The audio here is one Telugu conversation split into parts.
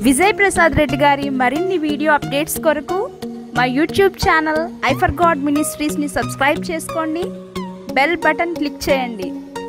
విజయ్ ప్రసాద్ రెడ్డి గారి మరిన్ని వీడియో అప్డేట్స్ కొరకు మా యూట్యూబ్ ఛానల్ ఐఫర్ గాడ్ మినిస్ట్రీస్ని సబ్స్క్రైబ్ చేసుకోండి బెల్ బటన్ క్లిక్ చేయండి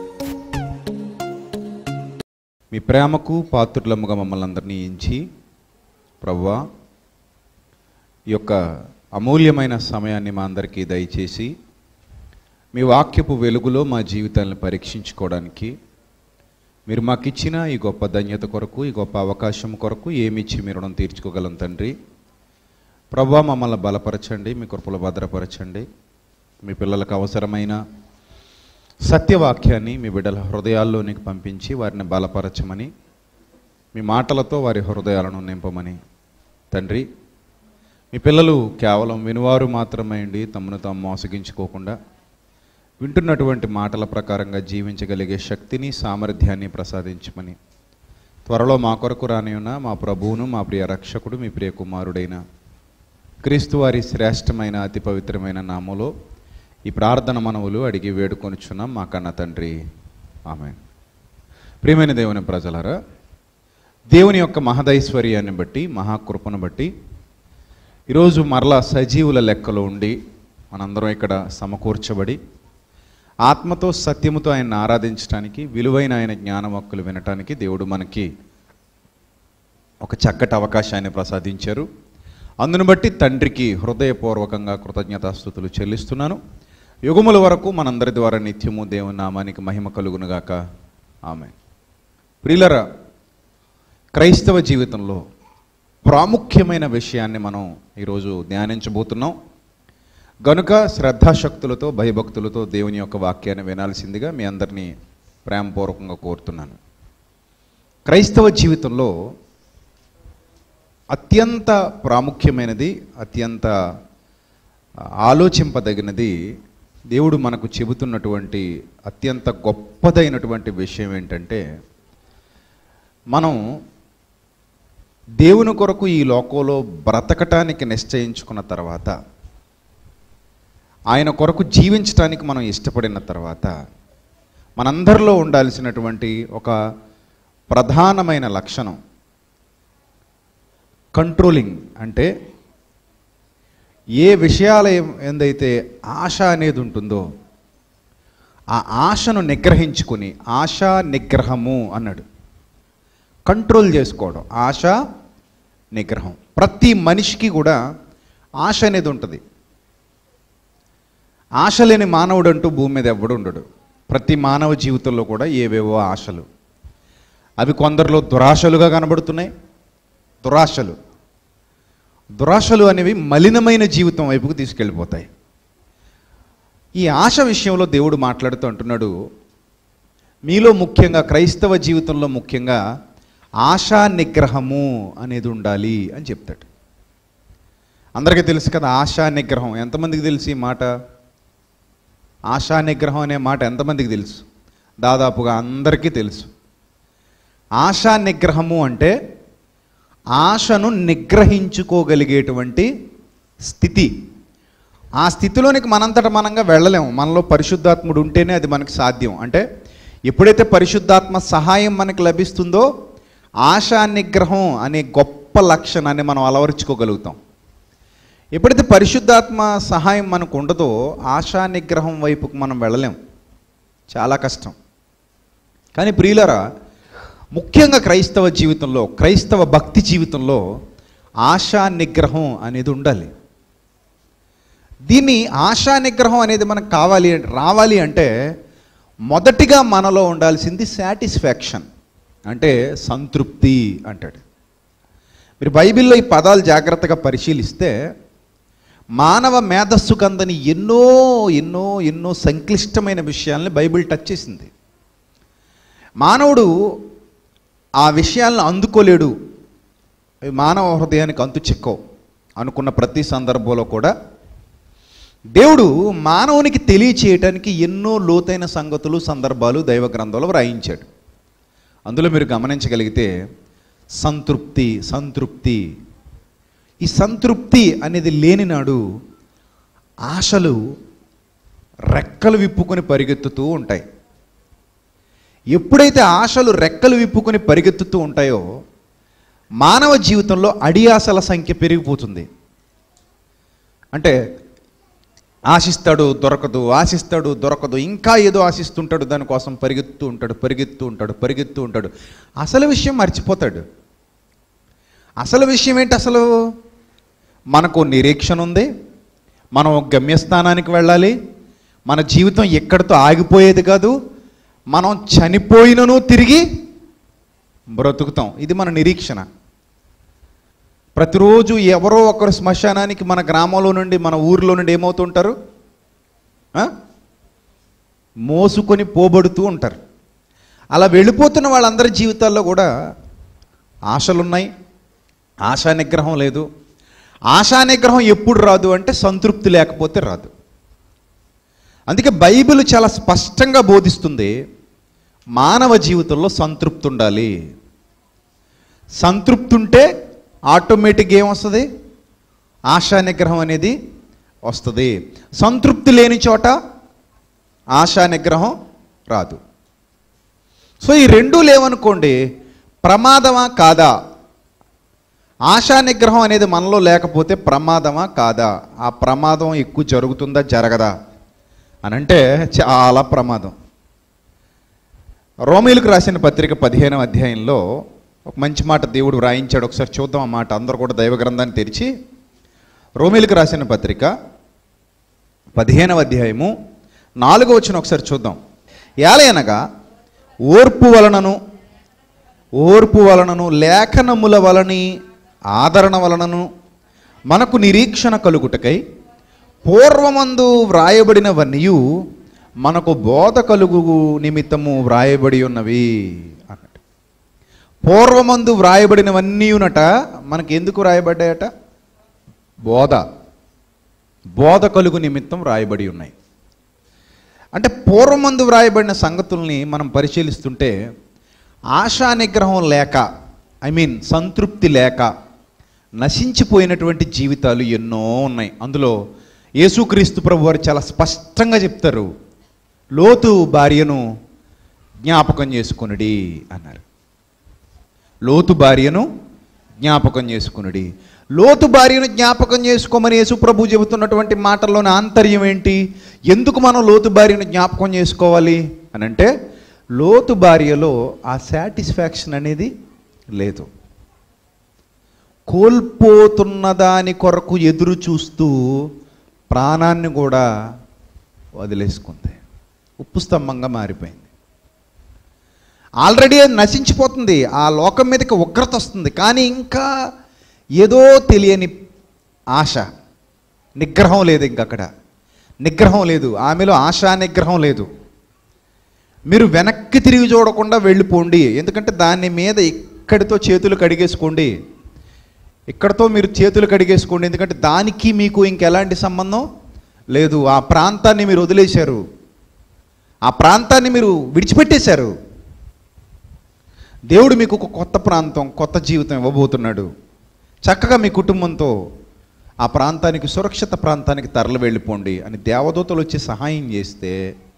మీ ప్రేమకు పాత్రులముగా మమ్మల్ని అందరినీ ఎంచి ప్రవ్వా ఈ యొక్క అమూల్యమైన సమయాన్ని మా అందరికీ దయచేసి మీ వాక్యపు వెలుగులో మా జీవితాలను పరీక్షించుకోవడానికి మీరు మాకు ఇచ్చిన ఈ గొప్ప ధన్యత కొరకు ఈ గొప్ప అవకాశం కొరకు ఏమిచ్చి మీ రుణం తీర్చుకోగలం తండ్రి ప్రభా మమ్మల్ని బలపరచండి మీ కృపలు భద్రపరచండి మీ పిల్లలకు అవసరమైన సత్యవాక్యాన్ని మీ బిడ్డల హృదయాల్లోనికి పంపించి వారిని బలపరచమని మీ మాటలతో వారి హృదయాలను నింపమని తండ్రి మీ పిల్లలు కేవలం వినువారు మాత్రమే ఉండి తమను తాము మోసగించుకోకుండా వింటున్నటువంటి మాటల ప్రకారంగా జీవించగలిగే శక్తిని సామర్థ్యాన్ని ప్రసాదించమని త్వరలో మా కొరకు రాని ఉన్న మా ప్రభువును మా ప్రియ రక్షకుడు మీ ప్రియ కుమారుడైన క్రీస్తు వారి శ్రేష్టమైన అతి పవిత్రమైన నామములో ఈ ప్రార్థన మనవులు అడిగి వేడుకొనుచున్నాం మా కన్న తండ్రి ఆమె ప్రియమైన దేవుని ప్రజలారా దేవుని యొక్క మహదైశ్వర్యాన్ని బట్టి మహాకృపను బట్టి ఈరోజు మరలా సజీవుల లెక్కలో ఉండి మనందరం ఇక్కడ సమకూర్చబడి ఆత్మతో సత్యముతో ఆయన్ని ఆరాధించడానికి విలువైన ఆయన జ్ఞానమక్కులు వినటానికి దేవుడు మనకి ఒక చక్కటి అవకాశాన్ని ప్రసాదించారు అందును బట్టి తండ్రికి హృదయపూర్వకంగా కృతజ్ఞతాస్థుతులు చెల్లిస్తున్నాను యుగముల వరకు మనందరి ద్వారా నిత్యము దేవుని నామానికి మహిమ కలుగునుగాక ఆమె ప్రియులరా క్రైస్తవ జీవితంలో ప్రాముఖ్యమైన విషయాన్ని మనం ఈరోజు ధ్యానించబోతున్నాం గనుక శ్రద్ధాశక్తులతో భయభక్తులతో దేవుని యొక్క వాక్యాన్ని వినాల్సిందిగా మీ అందరినీ ప్రేమపూర్వకంగా కోరుతున్నాను క్రైస్తవ జీవితంలో అత్యంత ప్రాముఖ్యమైనది అత్యంత ఆలోచింపదగినది దేవుడు మనకు చెబుతున్నటువంటి అత్యంత గొప్పదైనటువంటి విషయం ఏంటంటే మనం దేవుని కొరకు ఈ లోకంలో బ్రతకటానికి నిశ్చయించుకున్న తర్వాత ఆయన కొరకు జీవించడానికి మనం ఇష్టపడిన తర్వాత మనందరిలో ఉండాల్సినటువంటి ఒక ప్రధానమైన లక్షణం కంట్రోలింగ్ అంటే ఏ విషయాల ఏందైతే ఆశ అనేది ఉంటుందో ఆ ఆశను నిగ్రహించుకొని ఆశా నిగ్రహము అన్నాడు కంట్రోల్ చేసుకోవడం ఆశ నిగ్రహం ప్రతి మనిషికి కూడా ఆశ అనేది ఉంటుంది ఆశ లేని మానవుడు అంటూ భూమి మీద ఎవడు ఉండడు ప్రతి మానవ జీవితంలో కూడా ఏవేవో ఆశలు అవి కొందరిలో దురాశలుగా కనబడుతున్నాయి దురాశలు దురాశలు అనేవి మలినమైన జీవితం వైపుకు తీసుకెళ్ళిపోతాయి ఈ ఆశ విషయంలో దేవుడు మాట్లాడుతూ అంటున్నాడు మీలో ముఖ్యంగా క్రైస్తవ జీవితంలో ముఖ్యంగా ఆశా నిగ్రహము అనేది ఉండాలి అని చెప్తాడు అందరికీ తెలుసు కదా ఆశా నిగ్రహం ఎంతమందికి తెలుసు ఈ మాట ఆశా నిగ్రహం అనే మాట ఎంతమందికి తెలుసు దాదాపుగా అందరికీ తెలుసు ఆశా నిగ్రహము అంటే ఆశను నిగ్రహించుకోగలిగేటువంటి స్థితి ఆ స్థితిలోనికి మనంతట మనంగా వెళ్ళలేము మనలో పరిశుద్ధాత్ముడు ఉంటేనే అది మనకి సాధ్యం అంటే ఎప్పుడైతే పరిశుద్ధాత్మ సహాయం మనకి లభిస్తుందో ఆశా నిగ్రహం అనే గొప్ప లక్షణాన్ని మనం అలవరుచుకోగలుగుతాం ఎప్పుడైతే పరిశుద్ధాత్మ సహాయం మనకు ఉండదో ఆశా నిగ్రహం వైపుకు మనం వెళ్ళలేం చాలా కష్టం కానీ ప్రియులరా ముఖ్యంగా క్రైస్తవ జీవితంలో క్రైస్తవ భక్తి జీవితంలో ఆశా నిగ్రహం అనేది ఉండాలి దీన్ని ఆశా నిగ్రహం అనేది మనకు కావాలి రావాలి అంటే మొదటిగా మనలో ఉండాల్సింది సాటిస్ఫాక్షన్ అంటే సంతృప్తి అంటాడు మీరు బైబిల్లో ఈ పదాలు జాగ్రత్తగా పరిశీలిస్తే మానవ మేధస్సు కందని ఎన్నో ఎన్నో ఎన్నో సంక్లిష్టమైన విషయాల్ని బైబిల్ టచ్ చేసింది మానవుడు ఆ విషయాలను అందుకోలేడు అవి మానవ హృదయానికి అంతు చిక్కవు అనుకున్న ప్రతి సందర్భంలో కూడా దేవుడు మానవునికి తెలియచేయటానికి ఎన్నో లోతైన సంగతులు సందర్భాలు దైవ గ్రంథంలో వ్రాయించాడు అందులో మీరు గమనించగలిగితే సంతృప్తి సంతృప్తి ఈ సంతృప్తి అనేది లేనినాడు ఆశలు రెక్కలు విప్పుకొని పరిగెత్తుతూ ఉంటాయి ఎప్పుడైతే ఆశలు రెక్కలు విప్పుకొని పరిగెత్తుతూ ఉంటాయో మానవ జీవితంలో అడియాసల సంఖ్య పెరిగిపోతుంది అంటే ఆశిస్తాడు దొరకదు ఆశిస్తాడు దొరకదు ఇంకా ఏదో ఆశిస్తుంటాడు దానికోసం పరిగెత్తు ఉంటాడు పరిగెత్తు ఉంటాడు పరిగెత్తు ఉంటాడు అసలు విషయం మర్చిపోతాడు అసలు విషయం ఏంటి అసలు మనకు నిరీక్షణ ఉంది మనం ఒక గమ్యస్థానానికి వెళ్ళాలి మన జీవితం ఎక్కడితో ఆగిపోయేది కాదు మనం చనిపోయినను తిరిగి బ్రతుకుతాం ఇది మన నిరీక్షణ ప్రతిరోజు ఎవరో ఒకరు శ్మశానానికి మన గ్రామంలో నుండి మన ఊరిలో నుండి ఏమవుతుంటారు ఆ? మోసుకొని పోబడుతూ ఉంటారు అలా వెళ్ళిపోతున్న వాళ్ళందరి జీవితాల్లో కూడా ఆశలున్నాయి ఆశా నిగ్రహం లేదు ఆశా నిగ్రహం ఎప్పుడు రాదు అంటే సంతృప్తి లేకపోతే రాదు అందుకే బైబిల్ చాలా స్పష్టంగా బోధిస్తుంది మానవ జీవితంలో సంతృప్తి ఉండాలి సంతృప్తి ఉంటే ఆటోమేటిక్గా ఏమొస్తుంది ఆశా నిగ్రహం అనేది వస్తుంది సంతృప్తి లేని చోట ఆశా నిగ్రహం రాదు సో ఈ రెండూ లేవనుకోండి ప్రమాదమా కాదా ఆశా నిగ్రహం అనేది మనలో లేకపోతే ప్రమాదమా కాదా ఆ ప్రమాదం ఎక్కువ జరుగుతుందా జరగదా అని అంటే చాలా ప్రమాదం రోమిలకు రాసిన పత్రిక పదిహేనవ అధ్యాయంలో ఒక మంచి మాట దేవుడు వ్రాయించాడు ఒకసారి చూద్దాం ఆ మాట అందరూ కూడా దైవ గ్రంథాన్ని తెరిచి రోమిలకు రాసిన పత్రిక పదిహేనవ అధ్యాయము నాలుగో వచ్చిన ఒకసారి చూద్దాం ఏలయనగా ఓర్పు వలనను ఓర్పు వలనను లేఖనముల వలని ఆదరణ వలనను మనకు నిరీక్షణ కలుగుటకై పూర్వమందు వ్రాయబడినవన్నీయు మనకు బోధ కలుగు నిమిత్తము వ్రాయబడి ఉన్నవి అన్నట్టు పూర్వమందు వ్రాయబడినవన్నీయునట మనకి ఎందుకు వ్రాయబడ్డాయట బోధ బోధ కలుగు నిమిత్తం వ్రాయబడి ఉన్నాయి అంటే పూర్వమందు వ్రాయబడిన సంగతుల్ని మనం పరిశీలిస్తుంటే ఆశా నిగ్రహం లేక ఐ మీన్ సంతృప్తి లేక నశించిపోయినటువంటి జీవితాలు ఎన్నో ఉన్నాయి అందులో యేసుక్రీస్తు ప్రభు వారు చాలా స్పష్టంగా చెప్తారు లోతు భార్యను జ్ఞాపకం చేసుకునుడి అన్నారు లోతు భార్యను జ్ఞాపకం చేసుకునుడి లోతు భార్యను జ్ఞాపకం చేసుకోమని యేసు ప్రభు చెబుతున్నటువంటి మాటల్లోని ఆంతర్యం ఏంటి ఎందుకు మనం లోతు భార్యను జ్ఞాపకం చేసుకోవాలి అని అంటే లోతు భార్యలో ఆ సాటిస్ఫాక్షన్ అనేది లేదు కోల్పోతున్న దాని కొరకు ఎదురు చూస్తూ ప్రాణాన్ని కూడా వదిలేసుకుంది ఉప్పు స్తంభంగా మారిపోయింది ఆల్రెడీ అది నశించిపోతుంది ఆ లోకం మీదకి ఉగ్రత వస్తుంది కానీ ఇంకా ఏదో తెలియని ఆశ నిగ్రహం లేదు ఇంక అక్కడ నిగ్రహం లేదు ఆమెలో ఆశా నిగ్రహం లేదు మీరు వెనక్కి తిరిగి చూడకుండా వెళ్ళిపోండి ఎందుకంటే దాని మీద ఇక్కడితో చేతులు కడిగేసుకోండి ఇక్కడతో మీరు చేతులు కడిగేసుకోండి ఎందుకంటే దానికి మీకు ఇంకెలాంటి సంబంధం లేదు ఆ ప్రాంతాన్ని మీరు వదిలేశారు ఆ ప్రాంతాన్ని మీరు విడిచిపెట్టేశారు దేవుడు మీకు ఒక కొత్త ప్రాంతం కొత్త జీవితం ఇవ్వబోతున్నాడు చక్కగా మీ కుటుంబంతో ఆ ప్రాంతానికి సురక్షిత ప్రాంతానికి తరలి వెళ్ళిపోండి అని దేవదూతలు వచ్చి సహాయం చేస్తే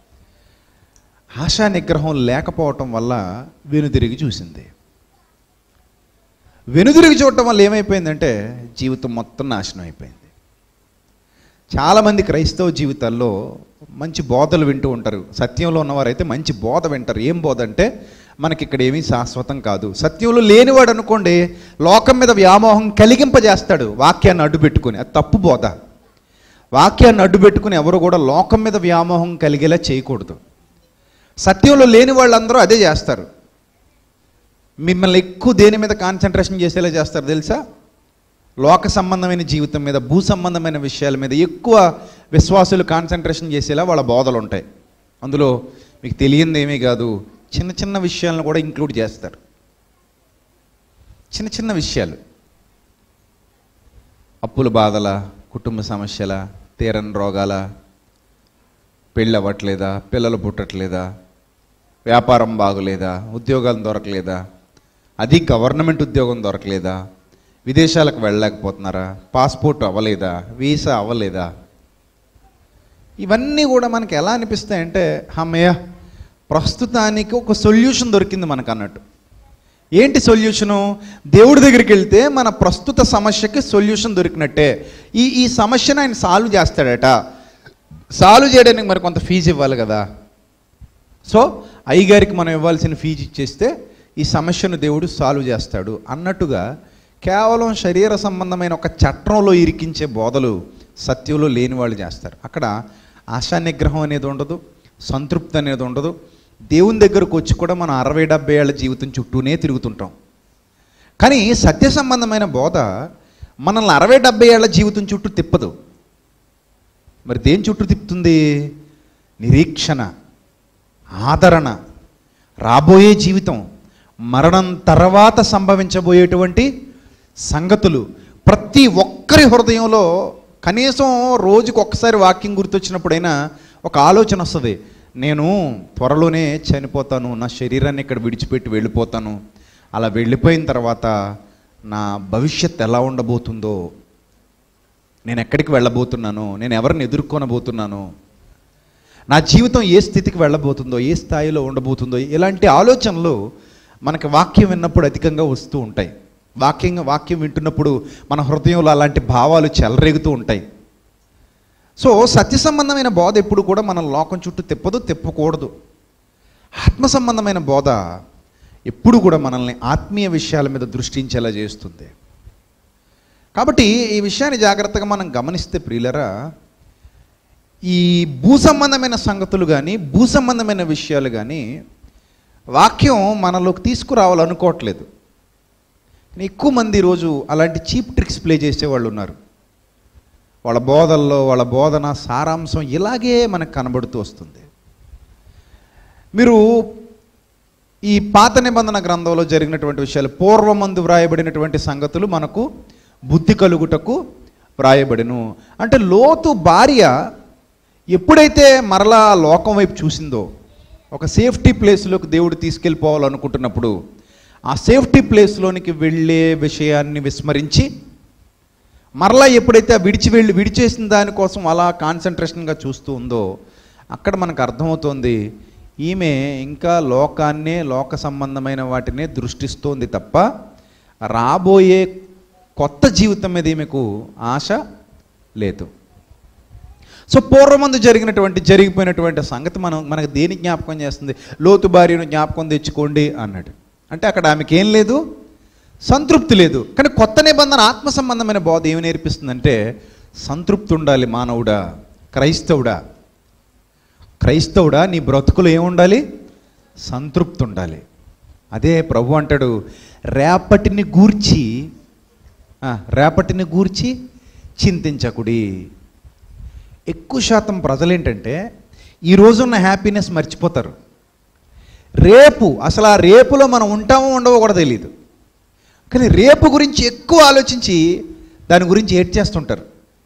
ఆశా నిగ్రహం లేకపోవటం వల్ల వెనుదిరిగి చూసింది వెనుదిరిగి చూడటం వల్ల ఏమైపోయిందంటే జీవితం మొత్తం నాశనం అయిపోయింది చాలామంది క్రైస్తవ జీవితాల్లో మంచి బోధలు వింటూ ఉంటారు సత్యంలో ఉన్నవారైతే మంచి బోధ వింటారు ఏం బోధ అంటే మనకి ఇక్కడ ఏమీ శాశ్వతం కాదు సత్యంలో లేనివాడు అనుకోండి లోకం మీద వ్యామోహం కలిగింపజేస్తాడు వాక్యాన్ని అడ్డు పెట్టుకుని అది తప్పు బోధ వాక్యాన్ని అడ్డు పెట్టుకుని ఎవరు కూడా లోకం మీద వ్యామోహం కలిగేలా చేయకూడదు సత్యంలో లేని వాళ్ళందరూ అదే చేస్తారు మిమ్మల్ని ఎక్కువ దేని మీద కాన్సన్ట్రేషన్ చేసేలా చేస్తారు తెలుసా లోక సంబంధమైన జీవితం మీద భూ సంబంధమైన విషయాల మీద ఎక్కువ విశ్వాసులు కాన్సన్ట్రేషన్ చేసేలా వాళ్ళ బోధలు ఉంటాయి అందులో మీకు తెలియంది ఏమీ కాదు చిన్న చిన్న విషయాలను కూడా ఇంక్లూడ్ చేస్తారు చిన్న చిన్న విషయాలు అప్పుల బాధల కుటుంబ సమస్యల తీరని రోగాల పెళ్ళి అవ్వట్లేదా పిల్లలు పుట్టట్లేదా వ్యాపారం బాగోలేదా ఉద్యోగాలు దొరకలేదా అది గవర్నమెంట్ ఉద్యోగం దొరకలేదా విదేశాలకు వెళ్ళలేకపోతున్నారా పాస్పోర్ట్ అవ్వలేదా వీసా అవ్వలేదా ఇవన్నీ కూడా మనకి ఎలా అనిపిస్తాయంటే అమ్మయ్య ప్రస్తుతానికి ఒక సొల్యూషన్ దొరికింది మనకు అన్నట్టు ఏంటి సొల్యూషను దేవుడి దగ్గరికి వెళ్తే మన ప్రస్తుత సమస్యకి సొల్యూషన్ దొరికినట్టే ఈ ఈ సమస్యను ఆయన సాల్వ్ చేస్తాడట సాల్వ్ చేయడానికి మరి కొంత ఫీజు ఇవ్వాలి కదా సో అయ్యగారికి మనం ఇవ్వాల్సిన ఫీజు ఇచ్చేస్తే ఈ సమస్యను దేవుడు సాల్వ్ చేస్తాడు అన్నట్టుగా కేవలం శరీర సంబంధమైన ఒక చట్రంలో ఇరికించే బోధలు సత్యంలో లేని వాళ్ళు చేస్తారు అక్కడ ఆశా నిగ్రహం అనేది ఉండదు సంతృప్తి అనేది ఉండదు దేవుని దగ్గరకు వచ్చి కూడా మనం అరవై డెబ్బై ఏళ్ళ జీవితం చుట్టూనే తిరుగుతుంటాం కానీ సత్య సంబంధమైన బోధ మనల్ని అరవై డెబ్బై ఏళ్ళ జీవితం చుట్టూ తిప్పదు మరి దేని చుట్టూ తిప్పుతుంది నిరీక్షణ ఆదరణ రాబోయే జీవితం మరణం తర్వాత సంభవించబోయేటువంటి సంగతులు ప్రతి ఒక్కరి హృదయంలో కనీసం రోజుకి ఒక్కసారి వాక్యం గుర్తొచ్చినప్పుడైనా ఒక ఆలోచన వస్తుంది నేను త్వరలోనే చనిపోతాను నా శరీరాన్ని ఇక్కడ విడిచిపెట్టి వెళ్ళిపోతాను అలా వెళ్ళిపోయిన తర్వాత నా భవిష్యత్ ఎలా ఉండబోతుందో నేను ఎక్కడికి వెళ్ళబోతున్నాను నేను ఎవరిని ఎదుర్కొనబోతున్నాను నా జీవితం ఏ స్థితికి వెళ్ళబోతుందో ఏ స్థాయిలో ఉండబోతుందో ఇలాంటి ఆలోచనలు మనకి వాక్యం విన్నప్పుడు అధికంగా వస్తూ ఉంటాయి వాక్యం వాక్యం వింటున్నప్పుడు మన హృదయంలో అలాంటి భావాలు చెలరేగుతూ ఉంటాయి సో సత్య సంబంధమైన బోధ ఎప్పుడు కూడా మన లోకం చుట్టూ తిప్పదు తిప్పకూడదు ఆత్మ సంబంధమైన బోధ ఎప్పుడు కూడా మనల్ని ఆత్మీయ విషయాల మీద దృష్టించేలా చేస్తుంది కాబట్టి ఈ విషయాన్ని జాగ్రత్తగా మనం గమనిస్తే ప్రియులరా ఈ భూ సంబంధమైన సంగతులు కానీ భూ సంబంధమైన విషయాలు కానీ వాక్యం మనలోకి తీసుకురావాలనుకోవట్లేదు కానీ ఎక్కువ మంది ఈరోజు అలాంటి చీప్ ట్రిక్స్ ప్లే చేసేవాళ్ళు ఉన్నారు వాళ్ళ బోధల్లో వాళ్ళ బోధన సారాంశం ఇలాగే మనకు కనబడుతూ వస్తుంది మీరు ఈ పాత నిబంధన గ్రంథంలో జరిగినటువంటి విషయాలు పూర్వమందు వ్రాయబడినటువంటి సంగతులు మనకు బుద్ధి కలుగుటకు వ్రాయబడిను అంటే లోతు భార్య ఎప్పుడైతే మరలా లోకం వైపు చూసిందో ఒక సేఫ్టీ ప్లేస్లోకి దేవుడు తీసుకెళ్ళిపోవాలనుకుంటున్నప్పుడు ఆ సేఫ్టీ ప్లేస్లోనికి వెళ్ళే విషయాన్ని విస్మరించి మరలా ఎప్పుడైతే ఆ విడిచి వెళ్ళి విడిచేసిన దానికోసం అలా కాన్సన్ట్రేషన్గా చూస్తూ ఉందో అక్కడ మనకు అర్థమవుతోంది ఈమె ఇంకా లోకాన్నే లోక సంబంధమైన వాటినే దృష్టిస్తోంది తప్ప రాబోయే కొత్త జీవితం మీద ఈమెకు ఆశ లేదు సో పూర్వమందు జరిగినటువంటి జరిగిపోయినటువంటి సంగతి మనం మనకు దేని జ్ఞాపకం చేస్తుంది లోతు భార్యను జ్ఞాపకం తెచ్చుకోండి అన్నాడు అంటే అక్కడ ఆమెకి ఏం లేదు సంతృప్తి లేదు కానీ కొత్త నిబంధన ఆత్మ సంబంధమైన బోధ ఏమి నేర్పిస్తుందంటే సంతృప్తి ఉండాలి మానవుడా క్రైస్తవుడా క్రైస్తవుడా నీ బ్రతుకులు ఏముండాలి సంతృప్తి ఉండాలి అదే ప్రభు అంటాడు రేపటిని గూర్చి ఆ, రేపటిని గూర్చి చింతించకుడి ఎక్కువ శాతం ప్రజలు ఏంటంటే ఈ రోజున్న హ్యాపీనెస్ మర్చిపోతారు రేపు అసలు ఆ రేపులో మనం ఉంటామో ఉండవో కూడా తెలియదు కానీ రేపు గురించి ఎక్కువ ఆలోచించి దాని గురించి ఏడ్ చేస్తుంటారు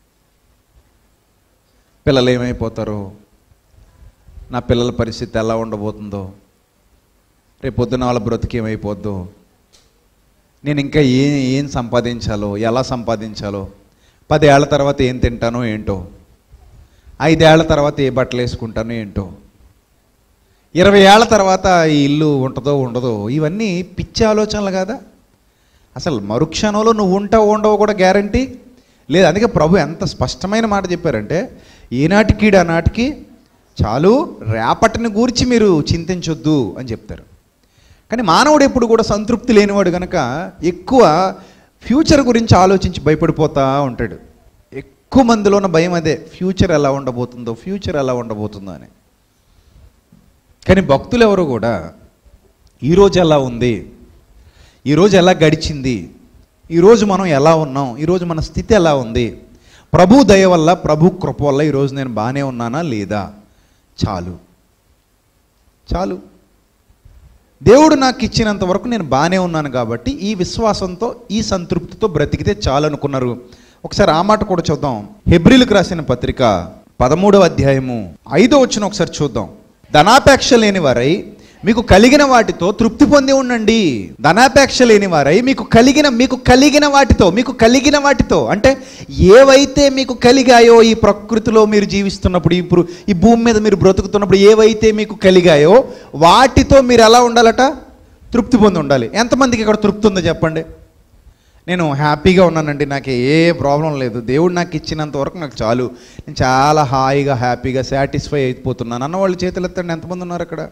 పిల్లలు ఏమైపోతారో నా పిల్లల పరిస్థితి ఎలా ఉండబోతుందో రేపు పొద్దున వాళ్ళ బ్రతుకు ఏమైపోద్దో నేను ఇంకా ఏం ఏం సంపాదించాలో ఎలా సంపాదించాలో పదేళ్ల తర్వాత ఏం తింటానో ఏంటో ఐదేళ్ల తర్వాత ఏ బట్టలు వేసుకుంటానో ఏంటో ఇరవై ఏళ్ల తర్వాత ఈ ఇల్లు ఉంటుందో ఉండదో ఇవన్నీ పిచ్చి ఆలోచనలు కదా అసలు మరుక్షణంలో నువ్వు ఉంటావు ఉండవో కూడా గ్యారంటీ లేదు అందుకే ప్రభు ఎంత స్పష్టమైన మాట చెప్పారంటే ఈనాటికి ఆనాటికి చాలు రేపటిని గూర్చి మీరు చింతించొద్దు అని చెప్తారు కానీ మానవుడు ఎప్పుడు కూడా సంతృప్తి లేనివాడు కనుక ఎక్కువ ఫ్యూచర్ గురించి ఆలోచించి భయపడిపోతా ఉంటాడు ఎక్కువ మందిలో ఉన్న భయం అదే ఫ్యూచర్ ఎలా ఉండబోతుందో ఫ్యూచర్ ఎలా ఉండబోతుందో అని కానీ భక్తులు ఎవరు కూడా ఈరోజు ఎలా ఉంది ఈరోజు ఎలా గడిచింది ఈరోజు మనం ఎలా ఉన్నాం ఈరోజు మన స్థితి ఎలా ఉంది ప్రభు దయ వల్ల ప్రభు కృప వల్ల ఈరోజు నేను బాగానే ఉన్నానా లేదా చాలు చాలు దేవుడు నాకు ఇచ్చినంత వరకు నేను బాగానే ఉన్నాను కాబట్టి ఈ విశ్వాసంతో ఈ సంతృప్తితో బ్రతికితే చాలు అనుకున్నారు ఒకసారి ఆ మాట కూడా చూద్దాం హెబ్రిల్కి రాసిన పత్రిక పదమూడవ అధ్యాయము ఐదో వచ్చిన ఒకసారి చూద్దాం ధనాపేక్ష లేని వారై మీకు కలిగిన వాటితో తృప్తి పొంది ఉండండి ధనాపేక్ష లేని వారై మీకు కలిగిన మీకు కలిగిన వాటితో మీకు కలిగిన వాటితో అంటే ఏవైతే మీకు కలిగాయో ఈ ప్రకృతిలో మీరు జీవిస్తున్నప్పుడు ఇప్పుడు ఈ భూమి మీద మీరు బ్రతుకుతున్నప్పుడు ఏవైతే మీకు కలిగాయో వాటితో మీరు ఎలా ఉండాలట తృప్తి పొంది ఉండాలి ఎంతమందికి ఇక్కడ తృప్తి ఉందో చెప్పండి నేను హ్యాపీగా ఉన్నానండి నాకు ఏ ప్రాబ్లం లేదు దేవుడు నాకు ఇచ్చినంత వరకు నాకు చాలు నేను చాలా హాయిగా హ్యాపీగా సాటిస్ఫై అయిపోతున్నాను అన్న వాళ్ళు చేతులు ఎత్తండి ఎంతమంది ఉన్నారు అక్కడ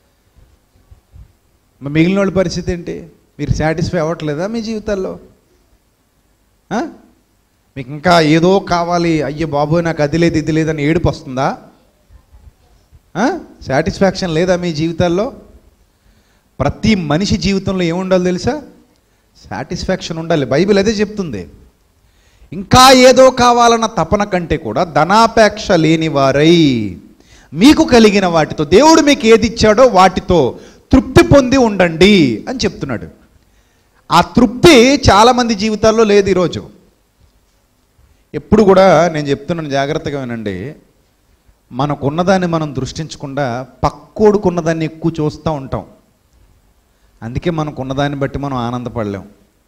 మరి మిగిలిన వాళ్ళ పరిస్థితి ఏంటి మీరు సాటిస్ఫై అవ్వట్లేదా మీ జీవితాల్లో ఆ? మీకు ఇంకా ఏదో కావాలి అయ్యో బాబోయ్ నాకు అది లేదు ఇది లేదని ఏడుపు వస్తుందా సాటిస్ఫాక్షన్ లేదా మీ జీవితాల్లో ప్రతి మనిషి జీవితంలో ఏముండాలి తెలుసా సాటిస్ఫాక్షన్ ఉండాలి బైబిల్ అదే చెప్తుంది ఇంకా ఏదో కావాలన్న తపన కంటే కూడా ధనాపేక్ష లేని వారై మీకు కలిగిన వాటితో దేవుడు మీకు ఏది ఇచ్చాడో వాటితో తృప్తి పొంది ఉండండి అని చెప్తున్నాడు ఆ తృప్తి చాలామంది జీవితాల్లో లేదు ఈరోజు ఎప్పుడు కూడా నేను చెప్తున్నాను జాగ్రత్తగా వినండి మనకున్నదాన్ని మనం దృష్టించకుండా పక్కోడుకున్నదాన్ని ఎక్కువ చూస్తూ ఉంటాం అందుకే మనకున్నదాన్ని బట్టి మనం ఆనందపడలేం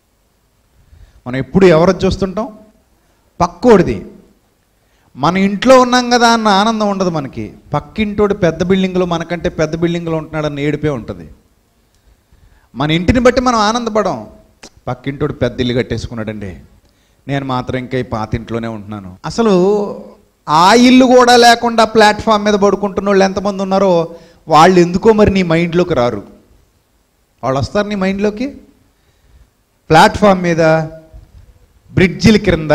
మనం ఎప్పుడు ఎవరు చూస్తుంటాం పక్కోడిది మన ఇంట్లో ఉన్నాం కదా అన్న ఆనందం ఉండదు మనకి పక్కింటోడు పెద్ద బిల్డింగ్లో మనకంటే పెద్ద బిల్డింగ్లో ఉంటున్నాడన్న ఏడిపే ఉంటుంది మన ఇంటిని బట్టి మనం ఆనందపడం పక్కింటోడు పెద్ద ఇల్లు కట్టేసుకున్నాడండి నేను మాత్రం ఇంకా ఈ పాత ఇంట్లోనే ఉంటున్నాను అసలు ఆ ఇల్లు కూడా లేకుండా ప్లాట్ఫామ్ మీద పడుకుంటున్న వాళ్ళు ఎంతమంది ఉన్నారో వాళ్ళు ఎందుకో మరి నీ మైండ్లోకి రారు వాళ్ళు వస్తారు నీ మైండ్లోకి ప్లాట్ఫామ్ మీద బ్రిడ్జిల క్రింద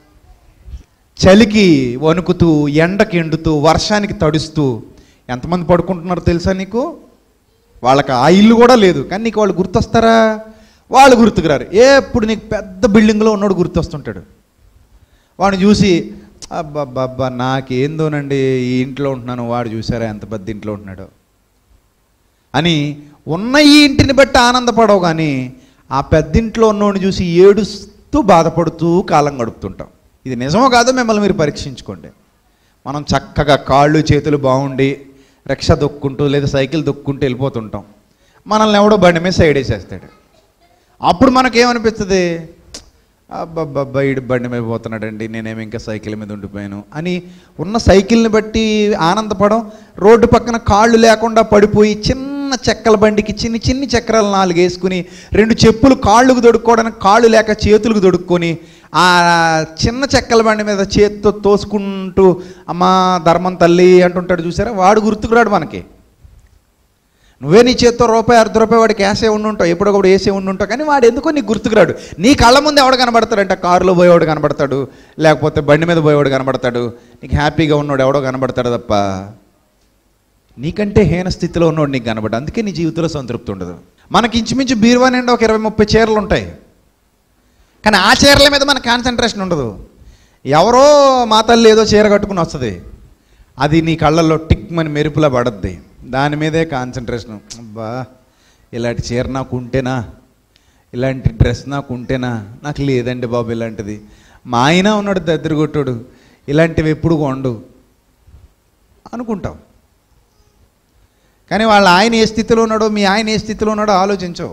చలికి వణుకుతూ ఎండకి ఎండుతూ వర్షానికి తడుస్తూ ఎంతమంది పడుకుంటున్నారో తెలుసా నీకు వాళ్ళకి ఆ ఇల్లు కూడా లేదు కానీ నీకు వాళ్ళు గుర్తొస్తారా వాళ్ళు గుర్తుకురారు ఎప్పుడు నీకు పెద్ద బిల్డింగ్లో ఉన్నోడు గుర్తొస్తుంటాడు వాడిని చూసి అబ్బబ్బబ్బా నాకేందోనండి ఈ ఇంట్లో ఉంటున్నాను వాడు చూసారా ఎంత పెద్ద ఇంట్లో ఉంటున్నాడో అని ఉన్న ఈ ఇంటిని బట్టి ఆనందపడవు కానీ ఆ పెద్దింట్లో ఉన్నోడిని చూసి ఏడుస్తూ బాధపడుతూ కాలం గడుపుతుంటాం ఇది నిజమో కాదో మిమ్మల్ని మీరు పరీక్షించుకోండి మనం చక్కగా కాళ్ళు చేతులు బాగుండి రిక్షా దొక్కుంటూ లేదా సైకిల్ దొక్కుంటూ వెళ్ళిపోతుంటాం మనల్ని ఎవడో బండి మీద సైడ్ వేసేస్తాడు అప్పుడు మనకేమనిపిస్తుంది అబ్బబ్బబ్బా ఈడు బండి మీద పోతున్నాడండి నేనేమి ఇంకా సైకిల్ మీద ఉండిపోయాను అని ఉన్న సైకిల్ని బట్టి ఆనందపడం రోడ్డు పక్కన కాళ్ళు లేకుండా పడిపోయి చిన్న చెక్కల బండికి చిన్ని చిన్ని చక్రాలు నాలుగు వేసుకుని రెండు చెప్పులు కాళ్ళకు దొడుక్కోవడానికి కాళ్ళు లేక చేతులకు దొడుక్కొని ఆ చిన్న చెక్కల బండి మీద చేతితో తోసుకుంటూ అమ్మా ధర్మం తల్లి అంటుంటాడు చూసారా వాడు గుర్తుకురాడు మనకి నువ్వే నీ చేత్తో రూపాయి అర్ధ రూపాయి వాడికి వేసే ఉండి ఉంటావు ఎప్పుడొకప్పుడు వేసే ఉండి ఉంటావు కానీ వాడు ఎందుకో నీకు గుర్తుకురాడు నీ కళ్ళ ముందు ఎవడు కనబడతాడంటే కారులో పోయేవాడు కనబడతాడు లేకపోతే బండి మీద పోయేవాడు కనబడతాడు నీకు హ్యాపీగా ఉన్నాడు ఎవడో కనబడతాడు తప్ప నీకంటే హీన స్థితిలో ఉన్నవాడు నీకు కనబడ్డా అందుకే నీ జీవితంలో సంతృప్తి ఉండదు మనకి ఇంచుమించు బీరువా నిండా ఒక ఇరవై ముప్పై చీరలు ఉంటాయి కానీ ఆ చీరల మీద మన కాన్సన్ట్రేషన్ ఉండదు ఎవరో మా తల్లి ఏదో చీర కట్టుకుని వస్తుంది అది నీ కళ్ళల్లో టిక్ మని మెరుపులా పడద్ది దాని మీదే కాన్సన్ట్రేషన్ అబ్బా ఇలాంటి చీర నాకు ఉంటేనా ఇలాంటి డ్రెస్ నాకు ఉంటేనా నాకు లేదండి బాబు ఇలాంటిది మా ఆయన ఉన్నాడు దద్దరు కొట్టాడు ఇలాంటివి ఎప్పుడు కొండు అనుకుంటాం కానీ వాళ్ళ ఆయన ఏ స్థితిలో ఉన్నాడో మీ ఆయన ఏ స్థితిలో ఉన్నాడో ఆలోచించవు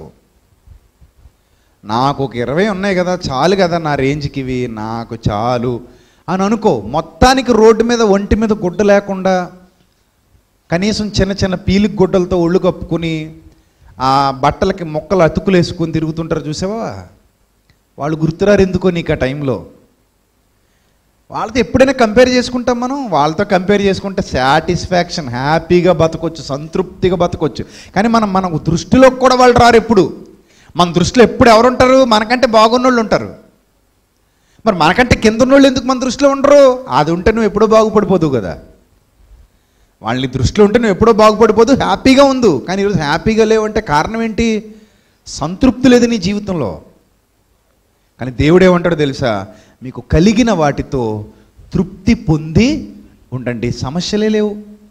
నాకు ఒక ఇరవై ఉన్నాయి కదా చాలు కదా నా రేంజ్కి ఇవి నాకు చాలు అని అనుకో మొత్తానికి రోడ్డు మీద ఒంటి మీద గుడ్డ లేకుండా కనీసం చిన్న చిన్న పీలిక గుడ్డలతో ఒళ్ళు కప్పుకుని ఆ బట్టలకి మొక్కలు అతుకులు వేసుకొని తిరుగుతుంటారు చూసావా వాళ్ళు గుర్తురారు ఎందుకో నీకు ఆ టైంలో వాళ్ళతో ఎప్పుడైనా కంపేర్ చేసుకుంటాం మనం వాళ్ళతో కంపేర్ చేసుకుంటే సాటిస్ఫాక్షన్ హ్యాపీగా బతకొచ్చు సంతృప్తిగా బతకొచ్చు కానీ మనం మన దృష్టిలో కూడా వాళ్ళు రారు ఎప్పుడు మన దృష్టిలో ఎప్పుడు ఎవరు ఉంటారు మనకంటే బాగున్నోళ్ళు ఉంటారు మరి మనకంటే కింద ఉన్నోళ్ళు ఎందుకు మన దృష్టిలో ఉండరు అది ఉంటే నువ్వు ఎప్పుడో బాగుపడిపోదు కదా వాళ్ళని దృష్టిలో ఉంటే నువ్వు ఎప్పుడో బాగుపడిపోదు హ్యాపీగా ఉండు కానీ ఈరోజు హ్యాపీగా లేవంటే కారణం ఏంటి సంతృప్తి లేదు నీ జీవితంలో కానీ దేవుడు ఏమంటాడో తెలుసా మీకు కలిగిన వాటితో తృప్తి పొంది ఉండండి సమస్యలే లేవు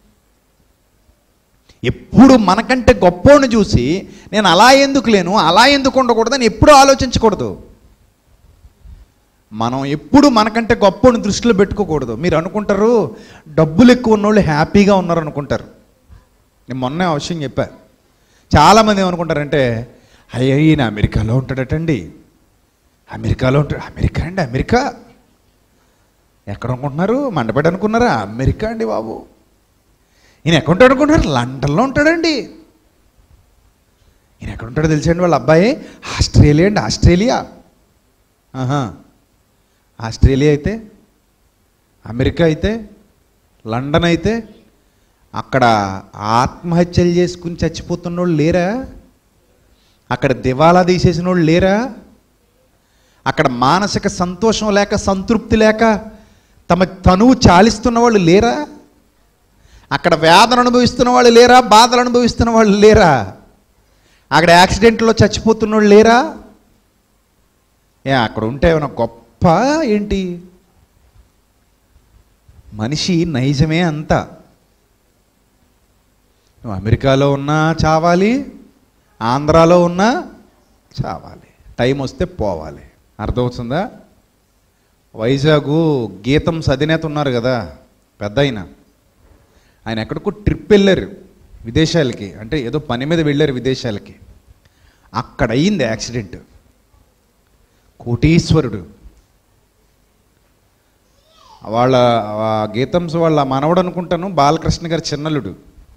ఎప్పుడు మనకంటే గొప్పోని చూసి నేను అలా ఎందుకు లేను అలా ఎందుకు ఉండకూడదని ఎప్పుడూ ఆలోచించకూడదు మనం ఎప్పుడు మనకంటే గొప్పని దృష్టిలో పెట్టుకోకూడదు మీరు అనుకుంటారు డబ్బులు ఎక్కువ ఉన్నోళ్ళు హ్యాపీగా ఉన్నారు అనుకుంటారు నేను మొన్న ఆ విషయం చెప్పా చాలామంది ఏమనుకుంటారంటే అయ్యో ఈయన అమెరికాలో ఉంటాడటండి అమెరికాలో ఉంటాడు అమెరికా అండి అమెరికా ఎక్కడ అనుకుంటున్నారు మండపేట అనుకున్నారా అమెరికా అండి బాబు ఈయన ఎక్కడ ఉంటాడు అనుకుంటున్నారు లండన్లో ఉంటాడండి ఈయన ఎక్కడ ఉంటాడో తెలిసండి వాళ్ళ అబ్బాయి ఆస్ట్రేలియా అండి ఆస్ట్రేలియా ఆహా ఆస్ట్రేలియా అయితే అమెరికా అయితే లండన్ అయితే అక్కడ ఆత్మహత్యలు చేసుకుని చచ్చిపోతున్న వాళ్ళు లేరా అక్కడ దివాలా తీసేసిన వాళ్ళు లేరా అక్కడ మానసిక సంతోషం లేక సంతృప్తి లేక తమ తనువు చాలిస్తున్న వాళ్ళు లేరా అక్కడ వేదన అనుభవిస్తున్న వాళ్ళు లేరా బాధలు అనుభవిస్తున్న వాళ్ళు లేరా అక్కడ యాక్సిడెంట్లో చచ్చిపోతున్న వాళ్ళు లేరా ఏ అక్కడ ఉంటే ఏమైనా గొప్ప ఏంటి మనిషి నైజమే అంతా నువ్వు అమెరికాలో ఉన్నా చావాలి ఆంధ్రాలో ఉన్నా చావాలి టైం వస్తే పోవాలి అర్థమవుతుందా వైజాగ్ గీతం సదినేత ఉన్నారు కదా పెద్ద ఆయన ఆయన ఎక్కడికో ట్రిప్ వెళ్ళారు విదేశాలకి అంటే ఏదో పని మీద వెళ్ళారు విదేశాలకి అక్కడ అయింది యాక్సిడెంట్ కోటీశ్వరుడు వాళ్ళ ఆ గీతంస్ వాళ్ళ మనవడు అనుకుంటాను బాలకృష్ణ గారి చిన్నలుడు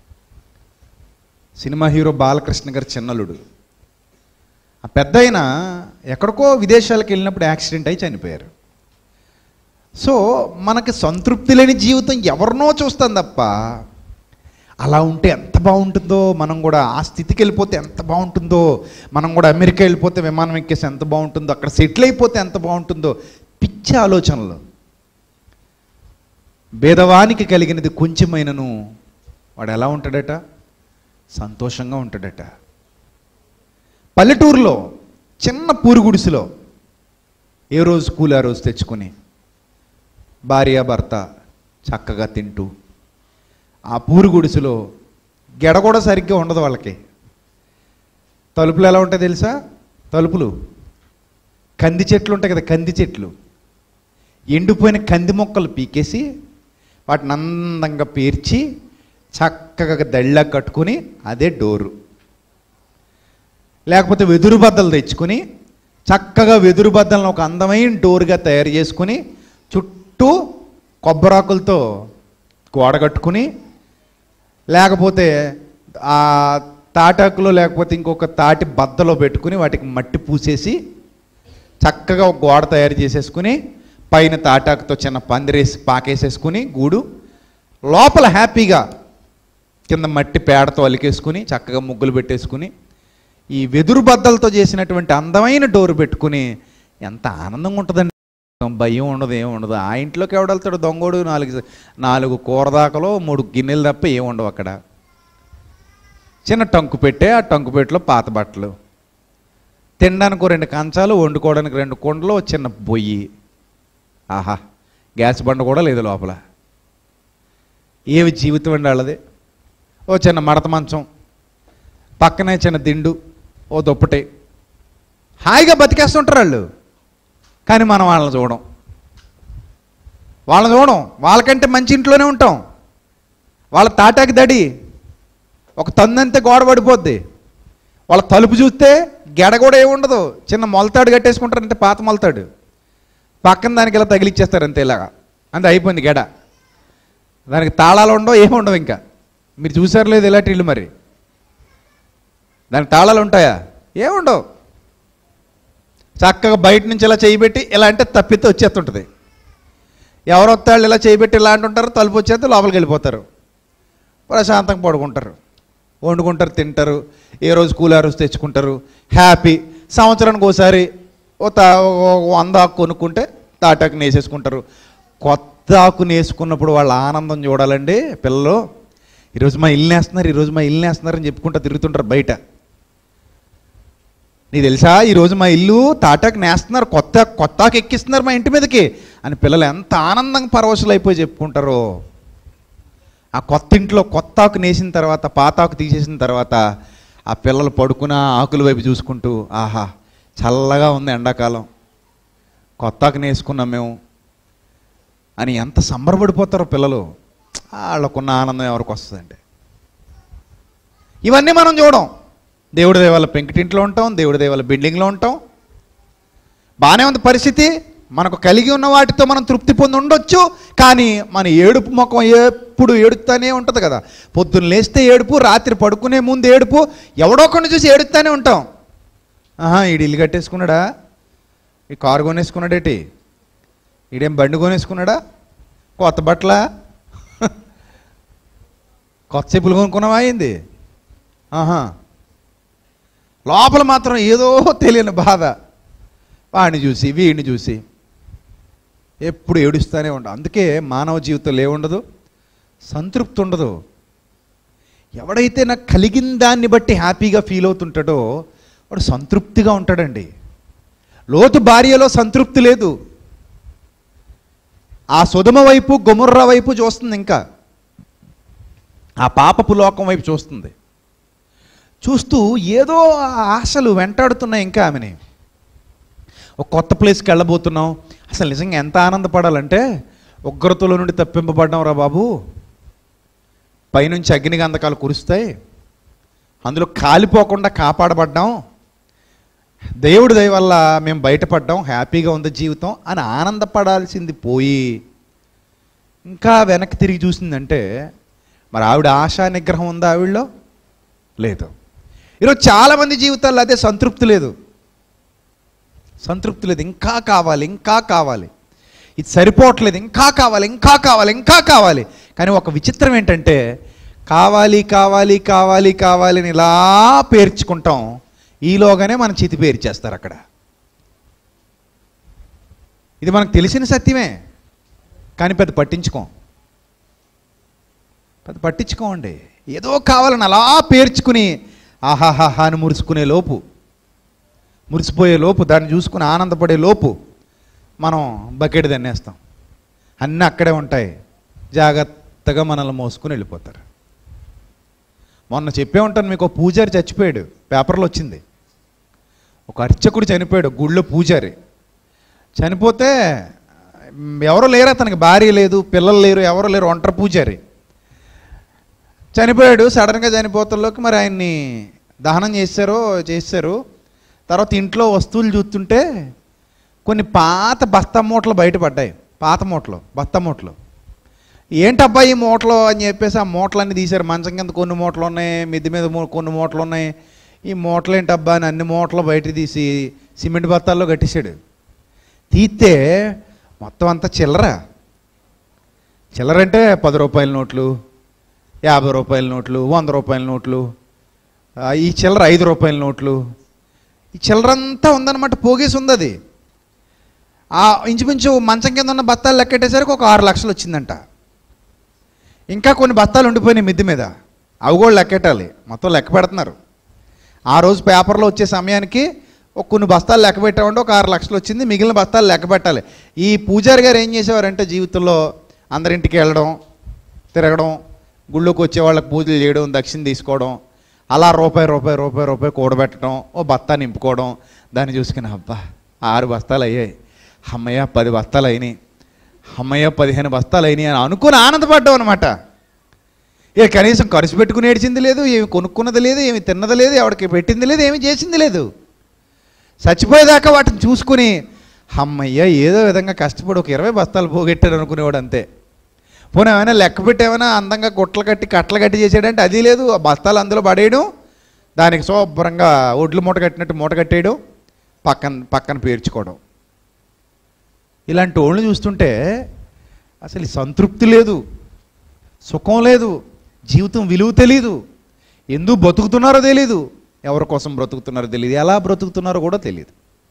సినిమా హీరో బాలకృష్ణ గారి చిన్నలుడు ఆ పెద్ద ఆయన ఎక్కడికో విదేశాలకు వెళ్ళినప్పుడు యాక్సిడెంట్ అయి చనిపోయారు సో మనకి సంతృప్తి లేని జీవితం ఎవరినో చూస్తాం తప్ప అలా ఉంటే ఎంత బాగుంటుందో మనం కూడా ఆ స్థితికి వెళ్ళిపోతే ఎంత బాగుంటుందో మనం కూడా అమెరికా వెళ్ళిపోతే విమానం ఎక్కేసి ఎంత బాగుంటుందో అక్కడ సెటిల్ అయిపోతే ఎంత బాగుంటుందో పిచ్చి ఆలోచనలు భేదవానికి కలిగినది కొంచెమైనను వాడు ఎలా ఉంటాడట సంతోషంగా ఉంటాడట పల్లెటూరులో చిన్న పూరు గుడిసెలో ఏ రోజు కూలి ఆ రోజు తెచ్చుకొని భార్య భర్త చక్కగా తింటూ ఆ పూరు గుడిసెలో గెడ కూడా సరిగ్గా ఉండదు వాళ్ళకి తలుపులు ఎలా ఉంటాయి తెలుసా తలుపులు కంది చెట్లు ఉంటాయి కదా కంది చెట్లు ఎండిపోయిన కంది మొక్కలు పీకేసి వాటిని అందంగా పేర్చి చక్కగా దళ్ళ కట్టుకుని అదే డోరు లేకపోతే వెదురు బద్దలు తెచ్చుకొని చక్కగా వెదురు బద్దలను ఒక అందమైన డోరుగా తయారు చేసుకుని చుట్టూ కొబ్బరాకులతో గోడ కట్టుకుని లేకపోతే ఆ తాటాకులో లేకపోతే ఇంకొక తాటి బద్దలో పెట్టుకుని వాటికి మట్టి పూసేసి చక్కగా ఒక గోడ తయారు చేసేసుకుని పైన తాటాకుతో చిన్న పందిరేసి పాకేసేసుకుని గూడు లోపల హ్యాపీగా కింద మట్టి పేడతో అలికేసుకుని చక్కగా ముగ్గులు పెట్టేసుకుని ఈ వెదురు బద్దలతో చేసినటువంటి అందమైన డోరు పెట్టుకుని ఎంత ఆనందంగా ఉంటుందండి భయం ఉండదు ఏం ఉండదు ఆ ఇంట్లోకి ఎవడెళ్తాడు దొంగోడు నాలుగు నాలుగు కూరదాకలో మూడు గిన్నెలు తప్ప ఏం ఉండవు అక్కడ చిన్న టంకు పెట్టే ఆ టంకు పెట్టెలో పాత బట్టలు తినడానికి ఓ రెండు కంచాలు వండుకోవడానికి రెండు కుండలు ఓ చిన్న బొయ్యి ఆహా గ్యాస్ బండ కూడా లేదు లోపల ఏవి జీవితం అండి వాళ్ళది ఓ చిన్న మడత మంచం పక్కనే చిన్న దిండు ఓ దుప్పటి హాయిగా బతికేస్తుంటారు వాళ్ళు కానీ మనం వాళ్ళని చూడం వాళ్ళని చూడం వాళ్ళకంటే మంచి ఇంట్లోనే ఉంటాం వాళ్ళ తాటాకి దడి ఒక తందంతే గోడ పడిపోద్ది వాళ్ళ తలుపు చూస్తే గెడ కూడా ఏముండదు చిన్న మొలతాడు కట్టేసుకుంటారు అంతే పాత మొలతాడు పక్కన దానికి ఇలా తగిలిచ్చేస్తారు అంతే ఇలాగా అంతే అయిపోయింది గెడ దానికి తాళాలు ఉండవు ఏమి ఉండవు ఇంకా మీరు చూసారు లేదు ఇలాంటి ఇల్లు మరి దానికి తాళాలు ఉంటాయా ఏముండవు చక్కగా బయట నుంచి ఇలా చేయబెట్టి ఇలా అంటే తప్పితే వచ్చేస్తుంటుంది ఎవరు వస్తాళ్ళు ఇలా చేయబెట్టి ఇలా అంటుంటారు తలుపు వచ్చేస్తే లోపలికి వెళ్ళిపోతారు ప్రశాంతంగా పడుకుంటారు వండుకుంటారు తింటారు ఏ రోజు కూలి ఆ రోజు తెచ్చుకుంటారు హ్యాపీ సంవత్సరానికి ఒకసారి ఓ తా ఓ వంద ఆకు కొనుక్కుంటే తాటాకు నేసేసుకుంటారు కొత్త ఆకు నేసుకున్నప్పుడు వాళ్ళ ఆనందం చూడాలండి పిల్లలు ఈరోజు మా ఇల్లు నేస్తున్నారు ఈరోజు మా ఇల్లు నేస్తున్నారు అని చెప్పుకుంటూ తిరుగుతుంటారు బయట నీకు తెలుసా ఈరోజు మా ఇల్లు తాటాకు నేస్తున్నారు కొత్త కొత్త ఆకు ఎక్కిస్తున్నారు మా ఇంటి మీదకి అని పిల్లలు ఎంత ఆనందంగా పరవశులు అయిపోయి చెప్పుకుంటారో ఆ కొత్త ఇంట్లో కొత్త ఆకు నేసిన తర్వాత పాత ఆకు తీసేసిన తర్వాత ఆ పిల్లలు పడుకున్న ఆకుల వైపు చూసుకుంటూ ఆహా చల్లగా ఉంది ఎండాకాలం కొత్త ఆకు నేసుకున్నాం మేము అని ఎంత సంబరపడిపోతారో పిల్లలు వాళ్ళకున్న ఆనందం ఎవరికి వస్తుందండి ఇవన్నీ మనం చూడం దేవుడి దేవాల పెంకిటింట్లో ఉంటాం దేవుడి దేవాల బిల్డింగ్లో ఉంటాం బాగానే ఉంది పరిస్థితి మనకు కలిగి ఉన్న వాటితో మనం తృప్తి పొంది ఉండొచ్చు కానీ మన ఏడుపు ముఖం ఎప్పుడు ఏడుతానే ఉంటుంది కదా పొద్దున్న లేస్తే ఏడుపు రాత్రి పడుకునే ముందు ఏడుపు ఎవడో కొన్ని చూసి ఏడుతానే ఉంటాం ఆహా ఈడు ఇల్లు కట్టేసుకున్నాడా ఈ కారు కొనేసుకున్నాడేటి ఈడేం బండి కొనేసుకున్నాడా కొత్త బట్టల కొత్త చెప్పులు కొనుక్కున్నావా అయింది ఆహా లోపల మాత్రం ఏదో తెలియని బాధ వాడిని చూసి వీడిని చూసి ఎప్పుడు ఏడుస్తూనే ఉంటాం అందుకే మానవ జీవితంలో ఏముండదు సంతృప్తి ఉండదు ఎవడైతే నాకు కలిగిన దాన్ని బట్టి హ్యాపీగా ఫీల్ అవుతుంటాడో వాడు సంతృప్తిగా ఉంటాడండి లోతు భార్యలో సంతృప్తి లేదు ఆ సుధమ వైపు గుమర్ర వైపు చూస్తుంది ఇంకా ఆ పాపపు లోకం వైపు చూస్తుంది చూస్తూ ఏదో ఆశలు వెంటాడుతున్నాయి ఇంకా ఆమెని ఒక కొత్త ప్లేస్కి వెళ్ళబోతున్నాం అసలు నిజంగా ఎంత ఆనందపడాలంటే ఉగ్రతలో నుండి తప్పింపబడ్డాం రా బాబు పైనుంచి అగ్ని గంధకాలు కురుస్తాయి అందులో కాలిపోకుండా కాపాడబడ్డాం దేవుడి దయ వల్ల మేము బయటపడ్డాం హ్యాపీగా ఉంది జీవితం అని ఆనందపడాల్సింది పోయి ఇంకా వెనక్కి తిరిగి చూసిందంటే మరి ఆవిడ ఆశా నిగ్రహం ఉందా ఆవిడలో లేదు ఈరోజు చాలామంది జీవితాల్లో అదే సంతృప్తి లేదు సంతృప్తి లేదు ఇంకా కావాలి ఇంకా కావాలి ఇది సరిపోవట్లేదు ఇంకా కావాలి ఇంకా కావాలి ఇంకా కావాలి కానీ ఒక విచిత్రం ఏంటంటే కావాలి కావాలి కావాలి కావాలి అని ఇలా పేర్చుకుంటాం ఈలోగానే మన చితి పేర్చేస్తారు అక్కడ ఇది మనకు తెలిసిన సత్యమే కానీ పెద్ద పట్టించుకోం పెద్ద పట్టించుకోండి ఏదో కావాలని అలా పేర్చుకుని ఆహాహాహా అని మురుసుకునే లోపు మురిసిపోయే లోపు దాన్ని చూసుకుని ఆనందపడే లోపు మనం బకెట్ దన్నేస్తాం అన్నీ అక్కడే ఉంటాయి జాగ్రత్తగా మనల్ని మోసుకుని వెళ్ళిపోతారు మొన్న చెప్పే ఉంటాను మీకు ఒక పూజారి చచ్చిపోయాడు పేపర్లో వచ్చింది ఒక అర్చకుడు చనిపోయాడు గుళ్ళో పూజారి చనిపోతే మ్, ఎవరు లేరు అతనికి భార్య లేదు పిల్లలు లేరు ఎవరు లేరు ఒంటరి పూజారి చనిపోయాడు సడన్గా చనిపోతల్లోకి మరి ఆయన్ని దహనం చేశారో చేశారు తర్వాత ఇంట్లో వస్తువులు చూస్తుంటే కొన్ని పాత బస్తా మూటలు బయటపడ్డాయి పాత మూటలు బస్తా మూటలు ఏంటబ్బా ఈ మూటలు అని చెప్పేసి ఆ మూటలన్నీ తీశారు మంచం కింద కొన్ని మూటలు ఉన్నాయి మిద్ది మీద మూ- కొన్ని మూటలు ఉన్నాయి ఈ మూటలు ఏంటబ్బా అని అన్ని మూటలు బయట తీసి సిమెంట్ బత్తాల్లో కట్టేశాడు తీస్తే మొత్తం అంతా చిల్లర చిల్లర అంటే పది రూపాయల నోట్లు యాభై రూపాయల నోట్లు వంద రూపాయల నోట్లు ఆ, ఈ చిల్లర ఐదు రూపాయల నోట్లు ఈ చిల్లరంతా ఉందన్నమాట పోగేసి ఉంది అది ఆ ఇంచుమించు మంచం కింద ఉన్న బత్తాలు లెక్కెట్టేసరికి ఒక ఆరు లక్షలు వచ్చిందంట ఇంకా కొన్ని బత్తాలు ఉండిపోయినాయి మిద్ది మీద అవి కూడా లెక్కెట్టాలి మొత్తం లెక్క పెడుతున్నారు ఆ రోజు పేపర్లో వచ్చే సమయానికి ఒక కొన్ని బస్తాలు లెక్క పెట్టామంటే ఒక ఆరు లక్షలు వచ్చింది మిగిలిన బస్తాలు లెక్క పెట్టాలి ఈ పూజారి గారు ఏం చేసేవారంటే జీవితంలో అందరింటికి వెళ్ళడం తిరగడం గుళ్ళోకి వచ్చే వాళ్ళకి పూజలు చేయడం దక్షిణ తీసుకోవడం అలా రూపాయి రూపాయి రూపాయి రూపాయి కూడబెట్టడం ఓ బత్తా నింపుకోవడం దాన్ని చూసుకుని అబ్బా ఆరు బస్తాలు అయ్యాయి అమ్మయ్య పది బస్తాలు అయినాయి అమ్మయ్య పదిహేను బస్తాలు అయినాయి అని అనుకుని ఆనందపడ్డాం అనమాట ఇక కనీసం ఖర్చు పెట్టుకుని ఏడ్చింది లేదు ఏమి కొనుక్కున్నది లేదు ఏమి తిన్నది లేదు ఎవరికి పెట్టింది లేదు ఏమి చేసింది లేదు చచ్చిపోయేదాకా వాటిని చూసుకుని అమ్మయ్య ఏదో విధంగా కష్టపడి ఒక ఇరవై బస్తాలు పోగొట్టాడు అనుకునేవాడు అంతే పోనీ ఏమైనా లెక్క పెట్టి ఏమైనా అందంగా గుట్టలు కట్టి కట్టలు కట్టి చేసాడంటే అది లేదు ఆ బస్తాలు అందులో పడేయడం దానికి శుభ్రంగా ఒడ్లు మూట కట్టినట్టు మూట కట్టేయడం పక్కన పక్కన పేర్చుకోవడం ఇలాంటి వాళ్ళని చూస్తుంటే అసలు ఈ సంతృప్తి లేదు సుఖం లేదు జీవితం విలువ తెలీదు ఎందుకు బ్రతుకుతున్నారో తెలీదు ఎవరి కోసం బ్రతుకుతున్నారో తెలియదు ఎలా బ్రతుకుతున్నారో కూడా తెలియదు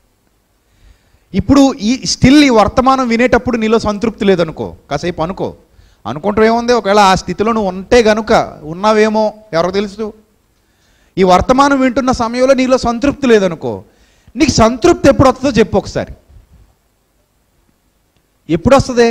ఇప్పుడు ఈ స్టిల్ ఈ వర్తమానం వినేటప్పుడు నీలో సంతృప్తి లేదనుకో కాసేపు అనుకో అనుకుంటూ ఏముంది ఒకవేళ ఆ స్థితిలో నువ్వు ఉంటే గనుక ఉన్నావేమో ఎవరికి తెలుసు ఈ వర్తమానం వింటున్న సమయంలో నీలో సంతృప్తి లేదనుకో నీకు సంతృప్తి ఎప్పుడు వస్తుందో చెప్పు ఒకసారి ఎప్పుడు వస్తుంది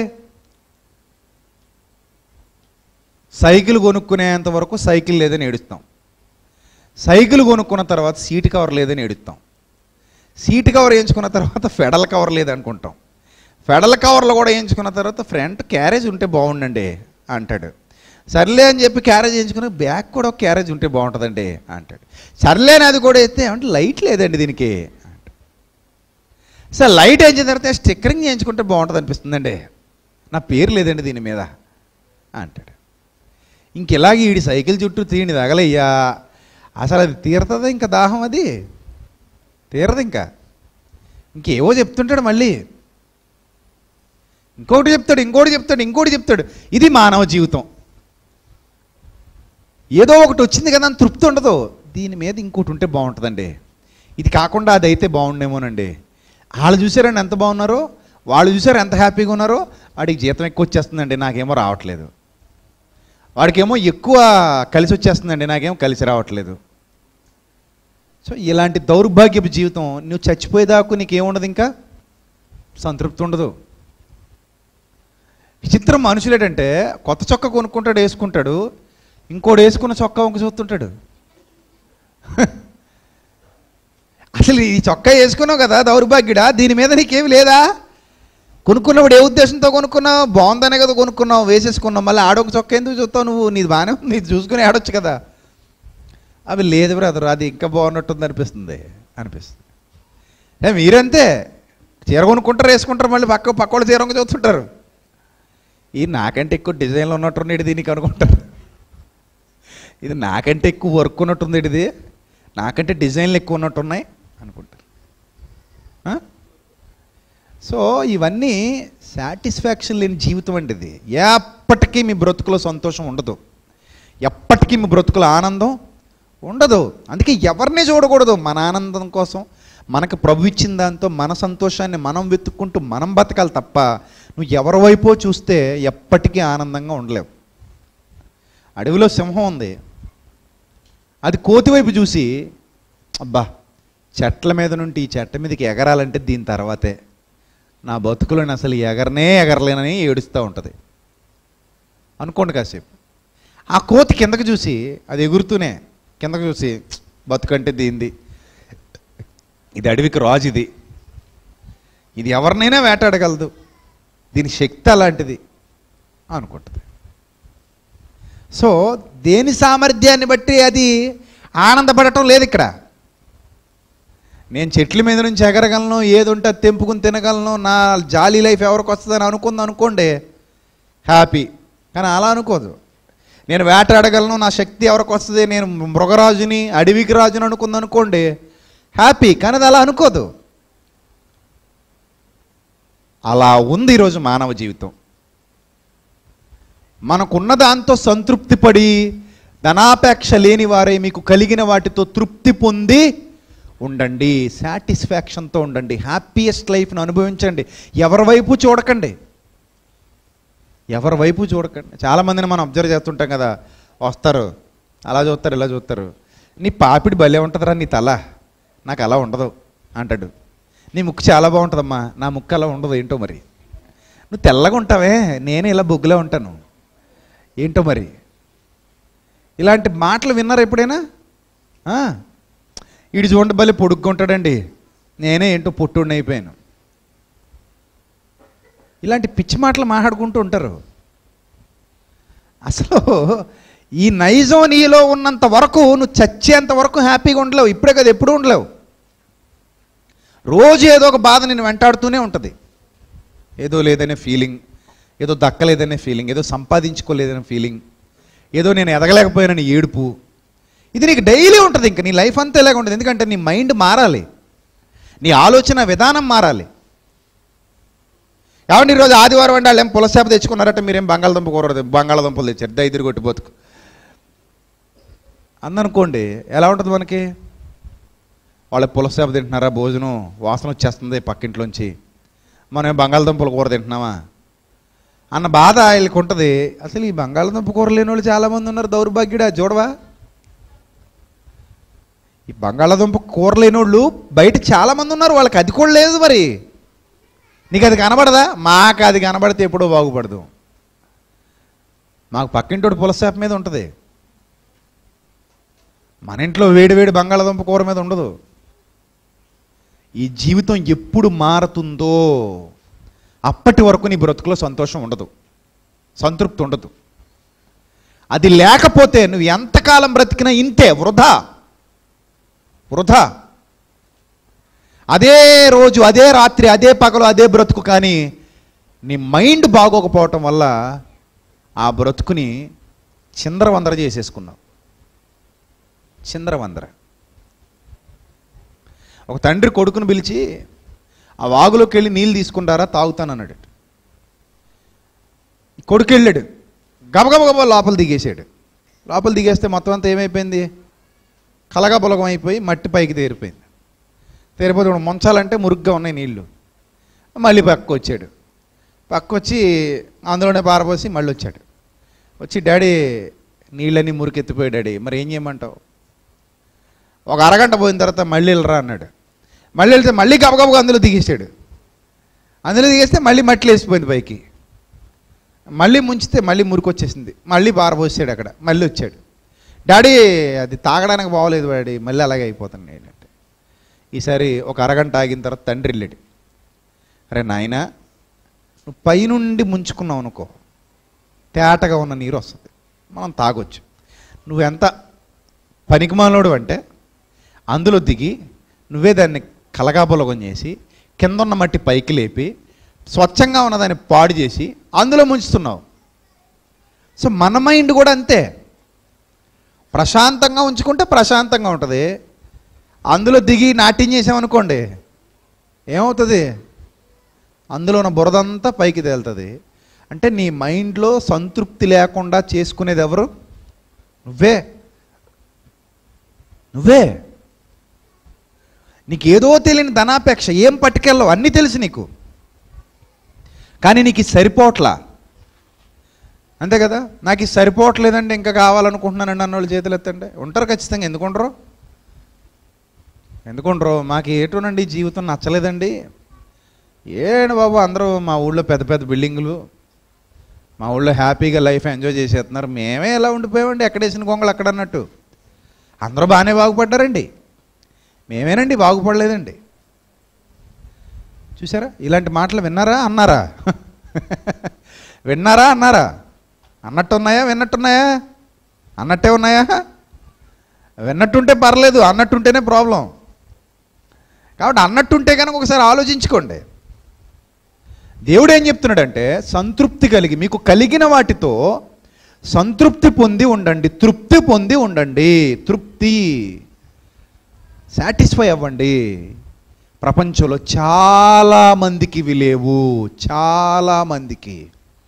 సైకిల్ కొనుక్కునేంత వరకు సైకిల్ లేదని ఏడుస్తాం సైకిల్ కొనుక్కున్న తర్వాత సీట్ కవర్ లేదని ఏడుస్తాం సీట్ కవర్ వేయించుకున్న తర్వాత ఫెడల్ కవర్ లేదనుకుంటాం ఫెడల్ కవర్లో కూడా వేయించుకున్న తర్వాత ఫ్రంట్ క్యారేజ్ ఉంటే బాగుండండి అంటాడు సర్లే అని చెప్పి క్యారేజ్ వేయించుకుని బ్యాక్ కూడా ఒక క్యారేజ్ ఉంటే బాగుంటుందండి అంటాడు సర్లే అని అది కూడా ఎత్తే అంటే లైట్ లేదండి దీనికి అంటాడు. సార్ లైట్ వేయించిన తర్వాత స్టిక్కరింగ్ చేయించుకుంటే బాగుంటుంది అనిపిస్తుందండి నా పేరు లేదండి దీని మీద అంటాడు ఇంకెలాగ ఈడి సైకిల్ చుట్టూ తీయని తగలయ్యా అసలు అది తీరుతుందా ఇంకా దాహం అది తీరదు ఇంకా ఇంకేవో చెప్తుంటాడు మళ్ళీ ఇంకోటి చెప్తాడు ఇంకోటి చెప్తాడు ఇంకోటి చెప్తాడు ఇది మానవ జీవితం ఏదో ఒకటి వచ్చింది కదా అని తృప్తి ఉండదు దీని మీద ఇంకోటి ఉంటే బాగుంటుందండి ఇది కాకుండా అది అయితే బాగుండేమోనండి వాళ్ళు చూసారండి ఎంత బాగున్నారో వాళ్ళు చూసారు ఎంత హ్యాపీగా ఉన్నారో వాడికి జీతం ఎక్కువ వచ్చేస్తుందండి నాకేమో రావట్లేదు వాడికేమో ఎక్కువ కలిసి వచ్చేస్తుందండి నాకేమో కలిసి రావట్లేదు సో ఇలాంటి దౌర్భాగ్యపు జీవితం నువ్వు చచ్చిపోయేదాకు నీకేముండదు ఇంకా సంతృప్తి ఉండదు విచిత్రం మనుషులేటంటే కొత్త చొక్కా కొనుక్కుంటాడు వేసుకుంటాడు ఇంకోటి వేసుకున్న చొక్కా వంక చూస్తుంటాడు అసలు ఈ చొక్కా వేసుకున్నావు కదా దౌర్భాగ్యుడా దీని మీద నీకేమి లేదా కొనుక్కున్నప్పుడు ఏ ఉద్దేశంతో కొనుక్కున్నావు బాగుందనే కదా కొనుక్కున్నావు వేసేసుకున్నావు మళ్ళీ ఆడొక చొక్కా ఎందుకు చూస్తావు నువ్వు నీది బాగానే ఉంది నీది చూసుకుని ఆడొచ్చు కదా అవి లేదు బ్రదర్ అది ఇంకా బాగున్నట్టుంది అనిపిస్తుంది అనిపిస్తుంది ఏ మీరంతే చీర కొనుక్కుంటారు వేసుకుంటారు మళ్ళీ పక్క పక్క వాళ్ళు చీర వంక చూస్తుంటారు ఈ నాకంటే ఎక్కువ డిజైన్లు ఉన్నట్టున్నాడు దీనికి అనుకుంటారు ఇది నాకంటే ఎక్కువ వర్క్ ఉన్నట్టుంది ఇది నాకంటే డిజైన్లు ఎక్కువ ఉన్నట్టున్నాయి అనుకుంటారు ఆ? సో ఇవన్నీ సాటిస్ఫాక్షన్ లేని జీవితం అండి ఇది ఎప్పటికీ మీ బ్రతుకులో సంతోషం ఉండదు ఎప్పటికీ మీ బ్రతుకులో ఆనందం ఉండదు అందుకే ఎవరిని చూడకూడదు మన ఆనందం కోసం మనకు ప్రభు ఇచ్చిన దాంతో మన సంతోషాన్ని మనం వెతుక్కుంటూ మనం బతకాలి తప్ప నువ్వు ఎవరి వైపో చూస్తే ఎప్పటికీ ఆనందంగా ఉండలేవు అడవిలో సింహం ఉంది అది కోతి వైపు చూసి అబ్బా చెట్ల మీద నుండి ఈ చెట్ట మీదకి ఎగరాలంటే దీని తర్వాతే నా బతుకులను అసలు ఎగరనే ఎగరలేనని ఏడుస్తూ ఉంటుంది అనుకోండి కాసేపు ఆ కోతి కిందకు చూసి అది ఎగురుతూనే కిందకు చూసి "ఛ్, బతుకంటే దీంది ఇది అడవికి రాజు ఇది ఇది ఎవరినైనా వేటాడగలదు దీని శక్తి అలాంటిది అనుకుంటుంది సో దేని సామర్థ్యాన్ని బట్టి అది ఆనందపడటం లేదు ఇక్కడ నేను చెట్ల మీద నుంచి ఎగరగలను ఏది ఉంటే అది తెంపుకుని తినగలను నా జాలీ లైఫ్ ఎవరికి వస్తుందని అనుకుంది అనుకోండి హ్యాపీ కానీ అలా అనుకోదు నేను వేటాడగలను నా శక్తి ఎవరికి వస్తుంది నేను మృగరాజుని అడవికి రాజుని అనుకుంది అనుకోండి హ్యాపీ కానీ అది అలా అనుకోదు అలా ఉంది ఈరోజు మానవ జీవితం మనకున్న దాంతో సంతృప్తి పడి ధనాపేక్ష లేని వారే మీకు కలిగిన వాటితో తృప్తి పొంది ఉండండి సాటిస్ఫాక్షన్తో ఉండండి హ్యాపీయెస్ట్ లైఫ్ను అనుభవించండి ఎవరి వైపు చూడకండి ఎవరి వైపు చూడకండి చాలామందిని మనం అబ్జర్వ్ చేస్తుంటాం కదా వస్తారు అలా చూస్తారు ఇలా చూస్తారు నీ పాపిడి భలే ఉంటుందిరా నీ తల నాకు అలా ఉండదు అంటాడు నీ ముక్కు చాలా బాగుంటుందమ్మా నా ముక్కు అలా ఉండదు ఏంటో మరి నువ్వు తెల్లగా ఉంటావే నేనే ఇలా బొగ్గులా ఉంటాను ఏంటో మరి ఇలాంటి మాటలు విన్నారా ఎప్పుడైనా ఆ? ఈడు చూడండి భలే పొడుగ్గా ఉంటాడండి నేనే ఏంటో పొట్టుడిని అయిపోయాను ఇలాంటి పిచ్చి మాటలు మాట్లాడుకుంటూ ఉంటారు అసలు ఈ నైజం నీలో ఉన్నంత వరకు నువ్వు చచ్చేంత వరకు హ్యాపీగా ఉండలేవు ఇప్పుడే కదా ఎప్పుడూ ఉండలేవు రోజు ఏదో ఒక బాధ నేను వెంటాడుతూనే ఉంటుంది ఏదో లేదనే ఫీలింగ్ ఏదో దక్కలేదనే ఫీలింగ్ ఏదో సంపాదించుకోలేదనే ఫీలింగ్ ఏదో నేను ఎదగలేకపోయానని ఏడుపు ఇది నీకు డైలీ ఉంటుంది ఇంకా నీ లైఫ్ అంతా ఇలాగ ఉంటుంది ఎందుకంటే నీ మైండ్ మారాలి నీ ఆలోచన విధానం మారాలి ఏమండి ఈరోజు ఆదివారం అంటే వాళ్ళు ఏం పులసేప తెచ్చుకున్నారట మీరేం బంగాళదుంప కూర బంగాళదుంపలు తెచ్చారు దైదురు కొట్టి బతుకు అందనుకోండి ఎలా ఉంటుంది మనకి వాళ్ళు పులసేప తింటున్నారా భోజనం వాసన వచ్చేస్తుంది పక్కింట్లోంచి మనం ఏం బంగాళదుంపల కూర తింటున్నామా అన్న బాధ వీళ్ళకి ఉంటుంది అసలు ఈ బంగాళదుంప కూర లేని వాళ్ళు చాలామంది ఉన్నారు దౌర్భాగ్యుడా చూడవా ఈ బంగాళదుంప కూర లేని వాళ్ళు బయట చాలామంది ఉన్నారు వాళ్ళకి అది కూడా లేదు మరి నీకు అది కనబడదా మాకు అది కనబడితే ఎప్పుడో బాగుపడదు మాకు పక్కింటోడు పులసేప మీద ఉంటుంది మన ఇంట్లో వేడి వేడి బంగాళదుంప కూర మీద ఉండదు ఈ జీవితం ఎప్పుడు మారుతుందో అప్పటి వరకు నీ బ్రతుకులో సంతోషం ఉండదు సంతృప్తి ఉండదు అది లేకపోతే నువ్వు ఎంతకాలం బ్రతికినా ఇంతే వృధా వృధా అదే రోజు అదే రాత్రి అదే పగలు అదే బ్రతుకు కానీ నీ మైండ్ బాగోకపోవటం వల్ల ఆ బ్రతుకుని చిందరవందర చేసేసుకున్నావు చిందరవందర ఒక తండ్రి కొడుకును పిలిచి ఆ వాగులోకి వెళ్ళి నీళ్ళు తీసుకుంటారా తాగుతానన్నాడు కొడుకు వెళ్ళాడు గబగబగబ లోపల దిగేసాడు లోపల దిగేస్తే మొత్తం అంతా ఏమైపోయింది కలగా పొలగం అయిపోయి మట్టి పైకి తేరిపోయింది తేరిపోతే ఇప్పుడు ముంచాలంటే మురుగ్గా ఉన్నాయి నీళ్లు మళ్ళీ పక్కకు వచ్చాడు పక్క వచ్చి అందులోనే పారబోసి మళ్ళీ వచ్చాడు వచ్చి డాడీ నీళ్ళని మురికెత్తిపోయి డాడీ మరి ఏం చేయమంటావు ఒక అరగంట పోయిన తర్వాత మళ్ళీ వెళ్ళరా అన్నాడు మళ్ళీ వెళ్తే మళ్ళీ గబగబగా అందులో దిగేసాడు అందులో దిగేస్తే మళ్ళీ మట్టి వేసిపోయింది పైకి మళ్ళీ ముంచితే మళ్ళీ మురికి వచ్చేసింది మళ్ళీ పారబోసాడు అక్కడ మళ్ళీ వచ్చాడు డాడీ అది తాగడానికి బాగోలేదు డాడీ మళ్ళీ అలాగే అయిపోతాను నేనంటే ఈసారి ఒక అరగంట ఆగిన తర్వాత తండ్రి వెళ్ళాడు అరే నాయనా నువ్వు పైనుండి ముంచుకున్నావు అనుకో తేటగా ఉన్న నీరు వస్తుంది మనం తాగొచ్చు నువ్వు ఎంత పనికిమాలోడు అంటే అందులో దిగి నువ్వే దాన్ని కలగాబులగం చేసి కింద ఉన్న మట్టి పైకి లేపి స్వచ్ఛంగా ఉన్నదాన్ని పాడు చేసి అందులో ముంచుతున్నావు సో మన మైండ్ కూడా అంతే ప్రశాంతంగా ఉంచుకుంటే ప్రశాంతంగా ఉంటుంది అందులో దిగి నాట్యం చేసామనుకోండి ఏమవుతుంది అందులో ఉన్న బురదంతా పైకి తేలుతుంది అంటే నీ మైండ్లో సంతృప్తి లేకుండా చేసుకునేది ఎవరు నువ్వే నువ్వే నీకు ఏదో తెలియని ధనాపేక్ష ఏం పట్టుకెళ్ళవు అన్నీ తెలుసు నీకు కానీ నీకు ఇది సరిపోవట్లా అంతే కదా నాకు ఇది సరిపోవట్లేదండి ఇంకా కావాలనుకుంటున్నానండి అన్న వాళ్ళు చేతులు ఎత్తండి ఉంటారు ఖచ్చితంగా ఎందుకుంటారు ఎందుకుంటారు మాకు ఏటోనండి ఈ జీవితం నచ్చలేదండి ఏంటి బాబు అందరూ మా ఊళ్ళో పెద్ద పెద్ద బిల్డింగులు మా ఊళ్ళో హ్యాపీగా లైఫ్ ఎంజాయ్ చేసేస్తున్నారు మేమే ఎలా ఉండిపోయామండి ఎక్కడేసిన కొంగలు అక్కడ అన్నట్టు అందరూ బాగానే బాగుపడ్డారండి మేమేనండి బాగుపడలేదండి చూసారా ఇలాంటి మాటలు విన్నారా అన్నారా విన్నారా అన్నారా అన్నట్టున్నాయా విన్నట్టున్నాయా అన్నట్టే ఉన్నాయా విన్నట్టుంటే పర్లేదు అన్నట్టుంటేనే ప్రాబ్లం కాబట్టి అన్నట్టుంటే కనుక ఒకసారి ఆలోచించుకోండి దేవుడు ఏం చెప్తున్నాడంటే సంతృప్తి కలిగి మీకు కలిగిన వాటితో సంతృప్తి పొంది ఉండండి తృప్తి పొంది ఉండండి తృప్తి సాటిస్ఫై అవ్వండి ప్రపంచంలో చాలా మందికి ఇవి లేవు చాలా మందికి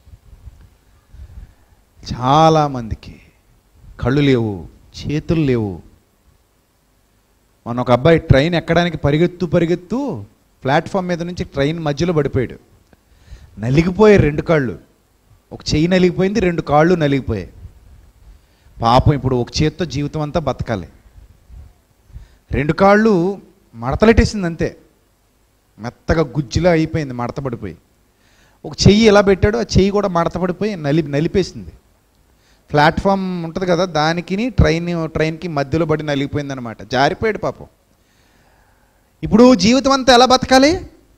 చాలా మందికి కళ్ళు లేవు చేతులు లేవు మన ఒక అబ్బాయి ట్రైన్ ఎక్కడానికి పరిగెత్తు పరిగెత్తు ప్లాట్ఫామ్ మీద నుంచి ట్రైన్ మధ్యలో పడిపోయాడు నలిగిపోయాయి రెండు కాళ్ళు ఒక చెయ్యి నలిగిపోయింది రెండు కాళ్ళు నలిగిపోయాయి పాపం ఇప్పుడు ఒక చేత్తో జీవితం అంతా బతకాలి రెండు కాళ్ళు మడతలెట్టేసింది అంతే మెత్తగా గుజ్జులా అయిపోయింది మడత పడిపోయి ఒక చెయ్యి ఎలా పెట్టాడో ఆ చెయ్యి కూడా మడత పడిపోయి నలి నలిపేసింది ప్లాట్ఫామ్ ఉంటుంది కదా దానికి ట్రైన్ ట్రైన్కి మధ్యలో పడి నలిగిపోయింది అనమాట జారిపోయాడు పాపం ఇప్పుడు జీవితం అంతా ఎలా బతకాలి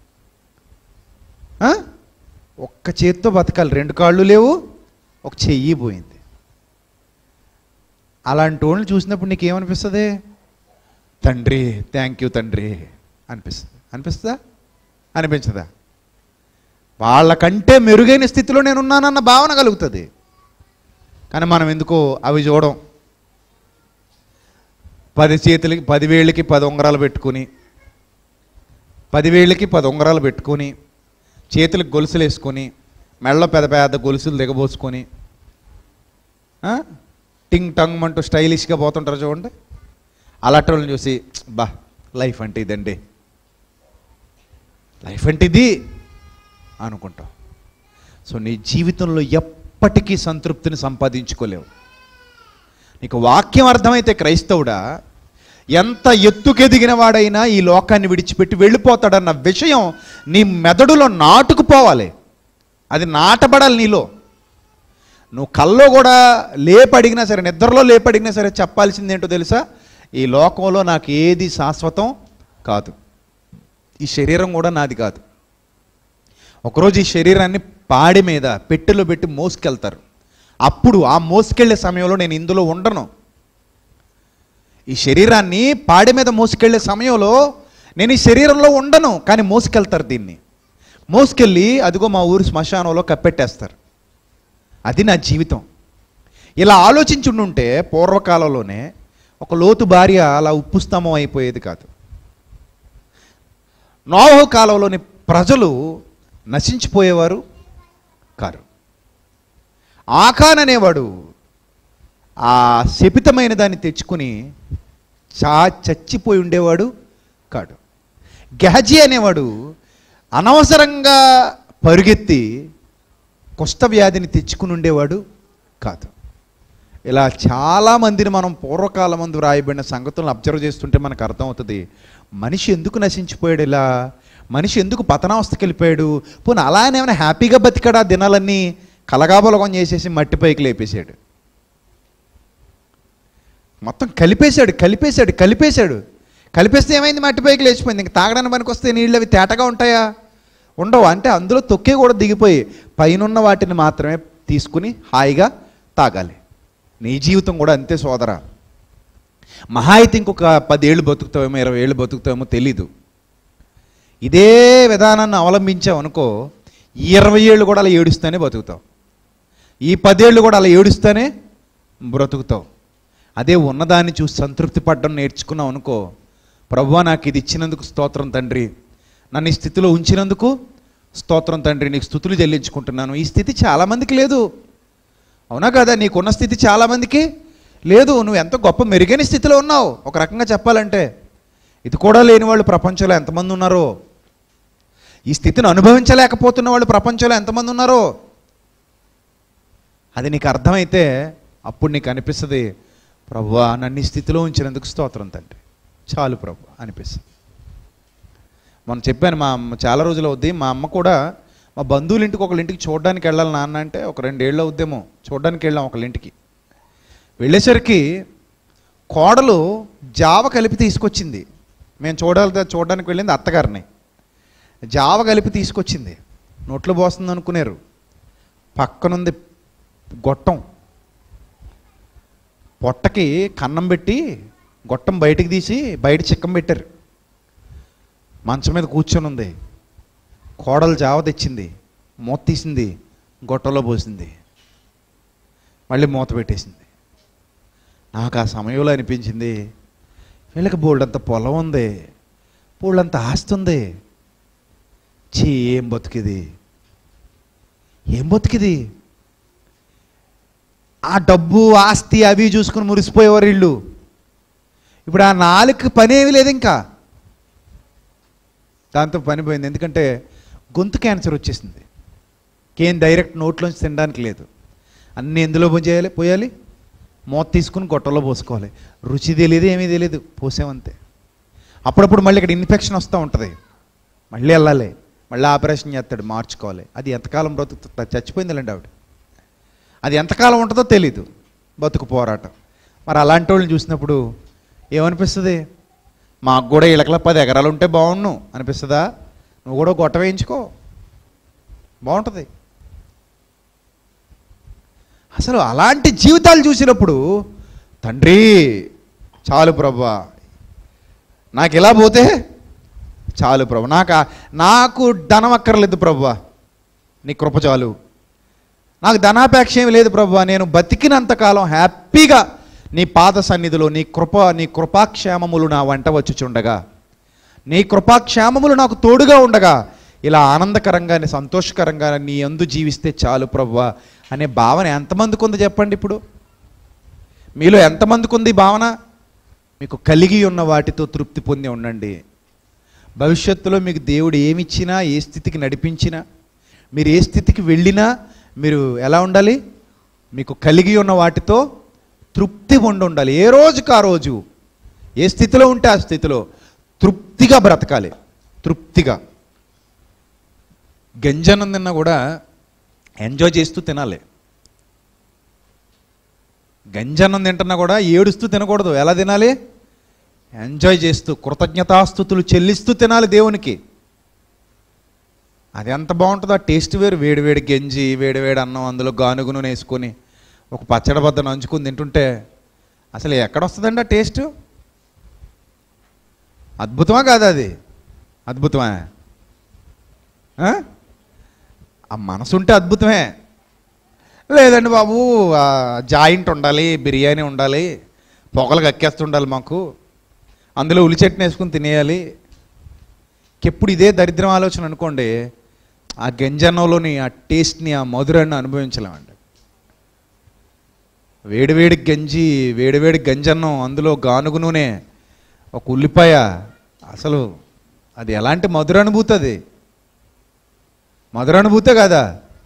ఆ? ఒక్క చేత్తో బతకాలి రెండు కాళ్ళు లేవు ఒక చెయ్యి పోయింది అలాంటి వాళ్ళని చూసినప్పుడు నీకేమనిపిస్తుంది తండ్రి థ్యాంక్ యూ తండ్రి అనిపిస్తుంది అనిపిస్తుందా అనిపించదా వాళ్ళకంటే మెరుగైన స్థితిలో నేనున్నానన్న భావన కలుగుతుంది కానీ మనం ఎందుకో అవి చూడం పది చేతులకి పదివేళ్ళకి పది ఉంగరాలు పెట్టుకుని పదివేళ్ళకి పది ఉంగరాలు పెట్టుకొని చేతులకు గొలుసులు వేసుకొని మెళ్ళ పెద్ద పెద్ద గొలుసులు దిగబోసుకొని ఆ? టింగ్ టంగ్ అంటూ స్టైలిష్గా పోతుంటారు చూడండి అలాంటి వాళ్ళని చూసి బా లైఫ్ అంటే ఇదండి లైఫ్ అంటే ఇది అనుకుంటాం సో నీ జీవితంలో ఎప్పటికీ సంతృప్తిని సంపాదించుకోలేవు నీకు వాక్యం అర్థమైతే క్రైస్తవుడా ఎంత ఎత్తుకెదిగిన వాడైనా ఈ లోకాన్ని విడిచిపెట్టి వెళ్ళిపోతాడన్న విషయం నీ మెదడులో నాటుకుపోవాలి అది నాటబడాలి నీలో నువ్వు కల్లో కూడా లేపడిగినా సరే నిద్రలో లేపడిగినా సరే చెప్పాల్సింది ఏంటో తెలుసా ఈ లోకంలో నాకు ఏది శాశ్వతం కాదు ఈ శరీరం కూడా నాది కాదు ఒకరోజు ఈ శరీరాన్ని పాడి మీద పెట్టెలో పెట్టి మోసుకెళ్తారు అప్పుడు ఆ మోసుకెళ్లే సమయంలో నేను ఇందులో ఉండను ఈ శరీరాన్ని పాడి మీద మోసుకెళ్లే సమయంలో నేను ఈ శరీరంలో ఉండను కానీ మోసుకెళ్తారు దీన్ని మోసుకెళ్ళి అదిగో మా ఊరి శ్మశానంలో కప్పెట్టేస్తారు అది నా జీవితం ఇలా ఆలోచించుండుంటే పూర్వకాలంలోనే ఒక లోతు భార్య అలా ఉప్పుస్తంభం అయిపోయేది కాదు నోహు కాలంలోని ప్రజలు నశించిపోయేవారు కారు ఆకాన్ అనేవాడు ఆ శపితమైన దాన్ని తెచ్చుకుని చా చచ్చిపోయి ఉండేవాడు కాడు గహజీ అనేవాడు అనవసరంగా పరుగెత్తి కుష్ఠవ్యాధిని తెచ్చుకుని ఉండేవాడు కాదు ఇలా చాలా మందిని మనం పూర్వకాలం ముందు రాయబడిన సంగతులను అబ్జర్వ్ చేస్తుంటే మనకు అర్థమవుతుంది మనిషి ఎందుకు నశించిపోయాడు ఇలా మనిషి ఎందుకు పతనావస్థకి వెళ్ళిపోయాడు పోనీ అలా అని ఏమైనా హ్యాపీగా బతికాడా దినాలన్నీ కలగాబలగం చేసేసి మట్టిపైకి లేపేశాడు మొత్తం కలిపేశాడు కలిపేశాడు కలిపేశాడు కలిపేస్తే ఏమైంది మట్టిపైకి లేచిపోయింది ఇంక తాగడానికి పనికి వస్తే నీళ్ళు అవి తేటగా ఉంటాయా ఉండవు అంటే అందులో తొక్కే కూడా దిగిపోయి పైనున్న వాటిని మాత్రమే తీసుకుని హాయిగా తాగాలి నీ జీవితం కూడా అంతే సోదరా మహా అయితే ఇంకొక పదేళ్ళు బతుకుతావేమో ఇరవై ఏళ్ళు బతుకుతావేమో తెలీదు ఇదే విధానాన్ని అవలంబించావు అనుకో ఈ ఇరవై ఏళ్ళు కూడా అలా ఏడుస్తూనే బతుకుతావు ఈ పదేళ్ళు కూడా అలా ఏడుస్తూనే బ్రతుకుతావు అదే ఉన్నదాన్ని చూసి సంతృప్తి పడడం నేర్చుకున్నావు అనుకో ప్రభువా నాకు ఇది ఇచ్చినందుకు స్తోత్రం తండ్రి నన్ను ఈ స్థితిలో ఉంచినందుకు స్తోత్రం తండ్రి నీకు స్థుతులు చెల్లించుకుంటున్నాను ఈ స్థితి చాలామందికి లేదు అవునా కదా నీకున్న స్థితి చాలామందికి లేదు నువ్వు ఎంత గొప్ప మెరుగైన స్థితిలో ఉన్నావు ఒక రకంగా చెప్పాలంటే ఇది కూడా లేని వాళ్ళు ప్రపంచంలో ఎంతమంది ఉన్నారో ఈ స్థితిని అనుభవించలేకపోతున్న వాళ్ళు ప్రపంచంలో ఎంతమంది ఉన్నారో అది నీకు అర్థమైతే అప్పుడు నీకు అనిపిస్తుంది ప్రభువా నన్ను ఈ స్థితిలో ఉంచినందుకు స్తోత్రం తండ్రి చాలు ప్రభు అనిపిస్తుంది మొన్న చెప్పాను మా అమ్మ చాలా రోజులు అవుద్ది మా అమ్మ కూడా మా బంధువుల ఇంటికి ఒకళ్ళ ఇంటికి చూడడానికి వెళ్ళాలి నాన్న అంటే ఒక రెండేళ్ళు అవుద్దేమో చూడడానికి వెళ్ళాం ఒకళ్ళ ఇంటికి వెళ్ళేసరికి కోడలు జావ కలిపి తీసుకొచ్చింది మేము చూడాలి చూడడానికి వెళ్ళింది అత్తగారిని జావ కలిపి తీసుకొచ్చింది నోట్లో పోస్తుంది అనుకున్నారు పక్కనుంది గొట్టం పొట్టకి కన్నం పెట్టి గొట్టం బయటికి తీసి బయట చిక్కం పెట్టారు మంచం మీద కూర్చొని ఉంది కోడలు జావ తెచ్చింది మూత తీసింది గొట్టలో పోసింది మళ్ళీ మూత పెట్టేసింది నాకు ఆ సమయంలో అనిపించింది వీళ్ళకి బోల్డంత పొలం ఉంది బోల్డంత ఆస్తి ఉంది చీ ఏం బతికిది ఏం బతికిది ఆ డబ్బు ఆస్తి అవి చూసుకుని మురిసిపోయేవారు వీళ్ళు ఇప్పుడు ఆ నాలుగు పని ఏమీ లేదు ఇంకా దాంతో పని పోయింది ఎందుకంటే గొంతు క్యాన్సర్ వచ్చేసింది కేం డైరెక్ట్ నోట్లోంచి తినడానికి లేదు అన్నీ ఎందులో చేయాలి పోయాలి మూత తీసుకుని గొట్టలో పోసుకోవాలి రుచి తెలియదు ఏమీ తెలియదు పోసామంతే అప్పుడప్పుడు మళ్ళీ ఇక్కడ ఇన్ఫెక్షన్ వస్తూ ఉంటుంది మళ్ళీ వెళ్ళాలి మళ్ళీ ఆపరేషన్ చేస్తాడు మార్చుకోవాలి అది ఎంతకాలం బ్రతుకు చచ్చిపోయిందిలేండి ఆవిడ అది ఎంతకాలం ఉంటుందో తెలీదు బతుకు పోరాటం మరి అలాంటి వాళ్ళని చూసినప్పుడు ఏమనిపిస్తుంది మాకు కూడా ఇళ్ళకల పది ఎకరాలు ఉంటే బాగుండు అనిపిస్తుందా నువ్వు కూడా గొట్ట వేయించుకో బాగుంటుంది అసలు అలాంటి జీవితాలు చూసినప్పుడు తండ్రి చాలు ప్రభా నాకు ఇలా పోతే చాలు ప్రభు నాకు ఆ- నాకు ధనం అక్కర్లేదు ప్రభా నీ కృప చాలు నాకు ధనాపేక్ష ఏమి లేదు ప్రభు నేను బతికినంతకాలం హ్యాపీగా నీ పాద సన్నిధిలో నీ కృప నీ కృపాక్షేమములు నా వంట వచ్చుచుండగా నీ కృపాక్షేమములు నాకు తోడుగా ఉండగా ఇలా ఆనందకరంగా సంతోషకరంగా నీ అందు జీవిస్తే చాలు ప్రభు అనే భావన ఎంతమందికి ఉంది చెప్పండి ఇప్పుడు మీలో ఎంతమందికి ఉంది ఈ భావన మీకు కలిగి ఉన్న వాటితో తృప్తి పొంది ఉండండి భవిష్యత్తులో మీకు దేవుడు ఏమిచ్చినా ఏ స్థితికి నడిపించినా మీరు ఏ స్థితికి వెళ్ళినా మీరు ఎలా ఉండాలి మీకు కలిగి ఉన్న వాటితో తృప్తి ఉండి ఉండాలి ఏ రోజుకి ఆ రోజు ఏ స్థితిలో ఉంటే ఆ స్థితిలో తృప్తిగా బ్రతకాలి తృప్తిగా గంజనం తిన్నా కూడా ఎంజాయ్ చేస్తూ తినాలి గంజన్నం తింటున్నా కూడా ఏడుస్తూ తినకూడదు ఎలా తినాలి ఎంజాయ్ చేస్తూ కృతజ్ఞతాస్థుతులు చెల్లిస్తూ తినాలి దేవునికి అది ఎంత బాగుంటుందో ఆ టేస్ట్ వేరు వేడి వేడి గంజి వేడి వేడి అన్నం అందులో గానుగు నూనె వేసుకొని ఒక పచ్చడి బద్ద నంచుకొని తింటుంటే అసలు ఎక్కడ వస్తుందండి ఆ టేస్ట్ అద్భుతమా కాదు అది అద్భుతమే ఆ? ఆ మనసు ఉంటే అద్భుతమే లేదండి బాబు ఆ జాయింట్ ఉండాలి బిర్యానీ ఉండాలి పొగలు కక్కేస్తుండాలి మాకు అందులో ఉల్లి చట్నీ వేసుకుని తినేయాలి ఎప్పుడు ఇదే దరిద్రం ఆలోచన అనుకోండి ఆ గంజన్నంలోని ఆ టేస్ట్ని ఆ మధురాన్ని అనుభవించలేమండి వేడివేడి గంజి వేడివేడి గంజన్నం అందులో గానుగు నూనె ఒక ఉల్లిపాయ అసలు అది ఎలాంటి మధురానుభూతి అది మధురానుభూతే కదా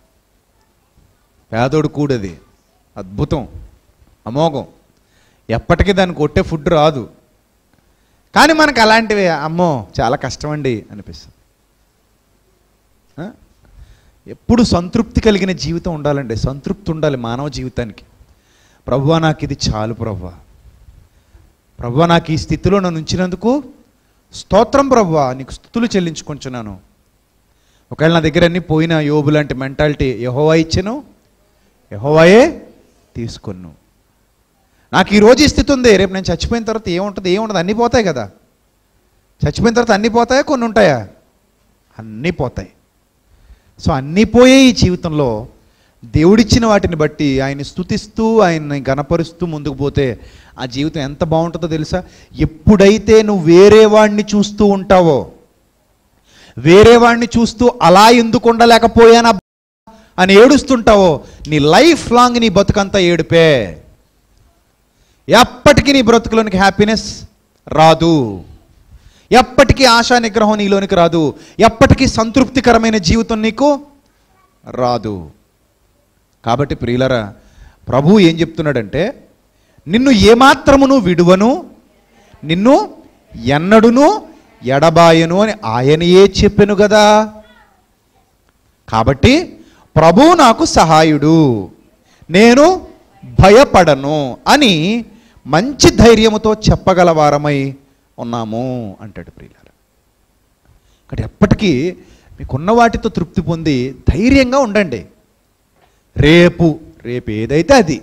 పేదోడు కూడది అద్భుతం అమోఘం ఎప్పటికీ దాన్ని కొట్టే ఫుడ్ రాదు కానీ మనకు అలాంటివి అమ్మో చాలా కష్టమండి అనిపిస్తుంది ఆ? ఎప్పుడు సంతృప్తి కలిగిన జీవితం ఉండాలండి సంతృప్తి ఉండాలి మానవ జీవితానికి ప్రభువా నాకు ఇది చాలు ప్రభువా ప్రభువా నాకు ఈ స్థితిలో నన్ను ఉంచినందుకు స్తోత్రం ప్రభువా నీకు స్థుతులు చెల్లించుకుంటున్నాను ఒకవేళ నా దగ్గర అన్ని పోయిన యోబు లాంటి మెంటాలిటీ యహోవా ఇచ్చెను యహోవాయే తీసుకొను నాకు ఈ రోజు ఈ స్థితి ఉంది రేపు నేను చచ్చిపోయిన తర్వాత ఏముంటుంది ఏముంటుంది అన్నీ పోతాయి కదా చచ్చిపోయిన తర్వాత అన్నీ పోతాయా కొన్ని ఉంటాయా అన్నీ పోతాయి సో అన్నీ పోయే ఈ జీవితంలో దేవుడిచ్చిన వాటిని బట్టి ఆయన్ని స్తుతిస్తూ ఆయన్ని గనపరుస్తూ ముందుకు పోతే ఆ జీవితం ఎంత బాగుంటుందో తెలుసా ఎప్పుడైతే నువ్వు వేరే వాడిని చూస్తూ ఉంటావో వేరే వాడిని చూస్తూ అలా ఎందుకు ఉండలేకపోయానా అని ఏడుస్తుంటావో నీ లైఫ్ లాంగ్ నీ బతుకంతా ఏడుపే ఎప్పటికీ నీ బ్రతుకులోనికి హ్యాపీనెస్ రాదు ఎప్పటికీ ఆశా నిగ్రహం నీలోనికి రాదు ఎప్పటికీ సంతృప్తికరమైన జీవితం నీకు రాదు కాబట్టి ప్రియులరా ప్రభు ఏం చెప్తున్నాడంటే నిన్ను ఏమాత్రమును విడువను నిన్ను ఎన్నడును ఎడబాయను అని ఆయనయే చెప్పెను కదా కాబట్టి ప్రభు నాకు సహాయుడు నేను భయపడను అని మంచి ధైర్యముతో చెప్పగల వారమై ఉన్నాము అంటాడు ప్రియులార ఇక్కడ ఎప్పటికీ మీకున్న వాటితో తృప్తి పొంది ధైర్యంగా ఉండండి రేపు రేపు ఏదైతే అది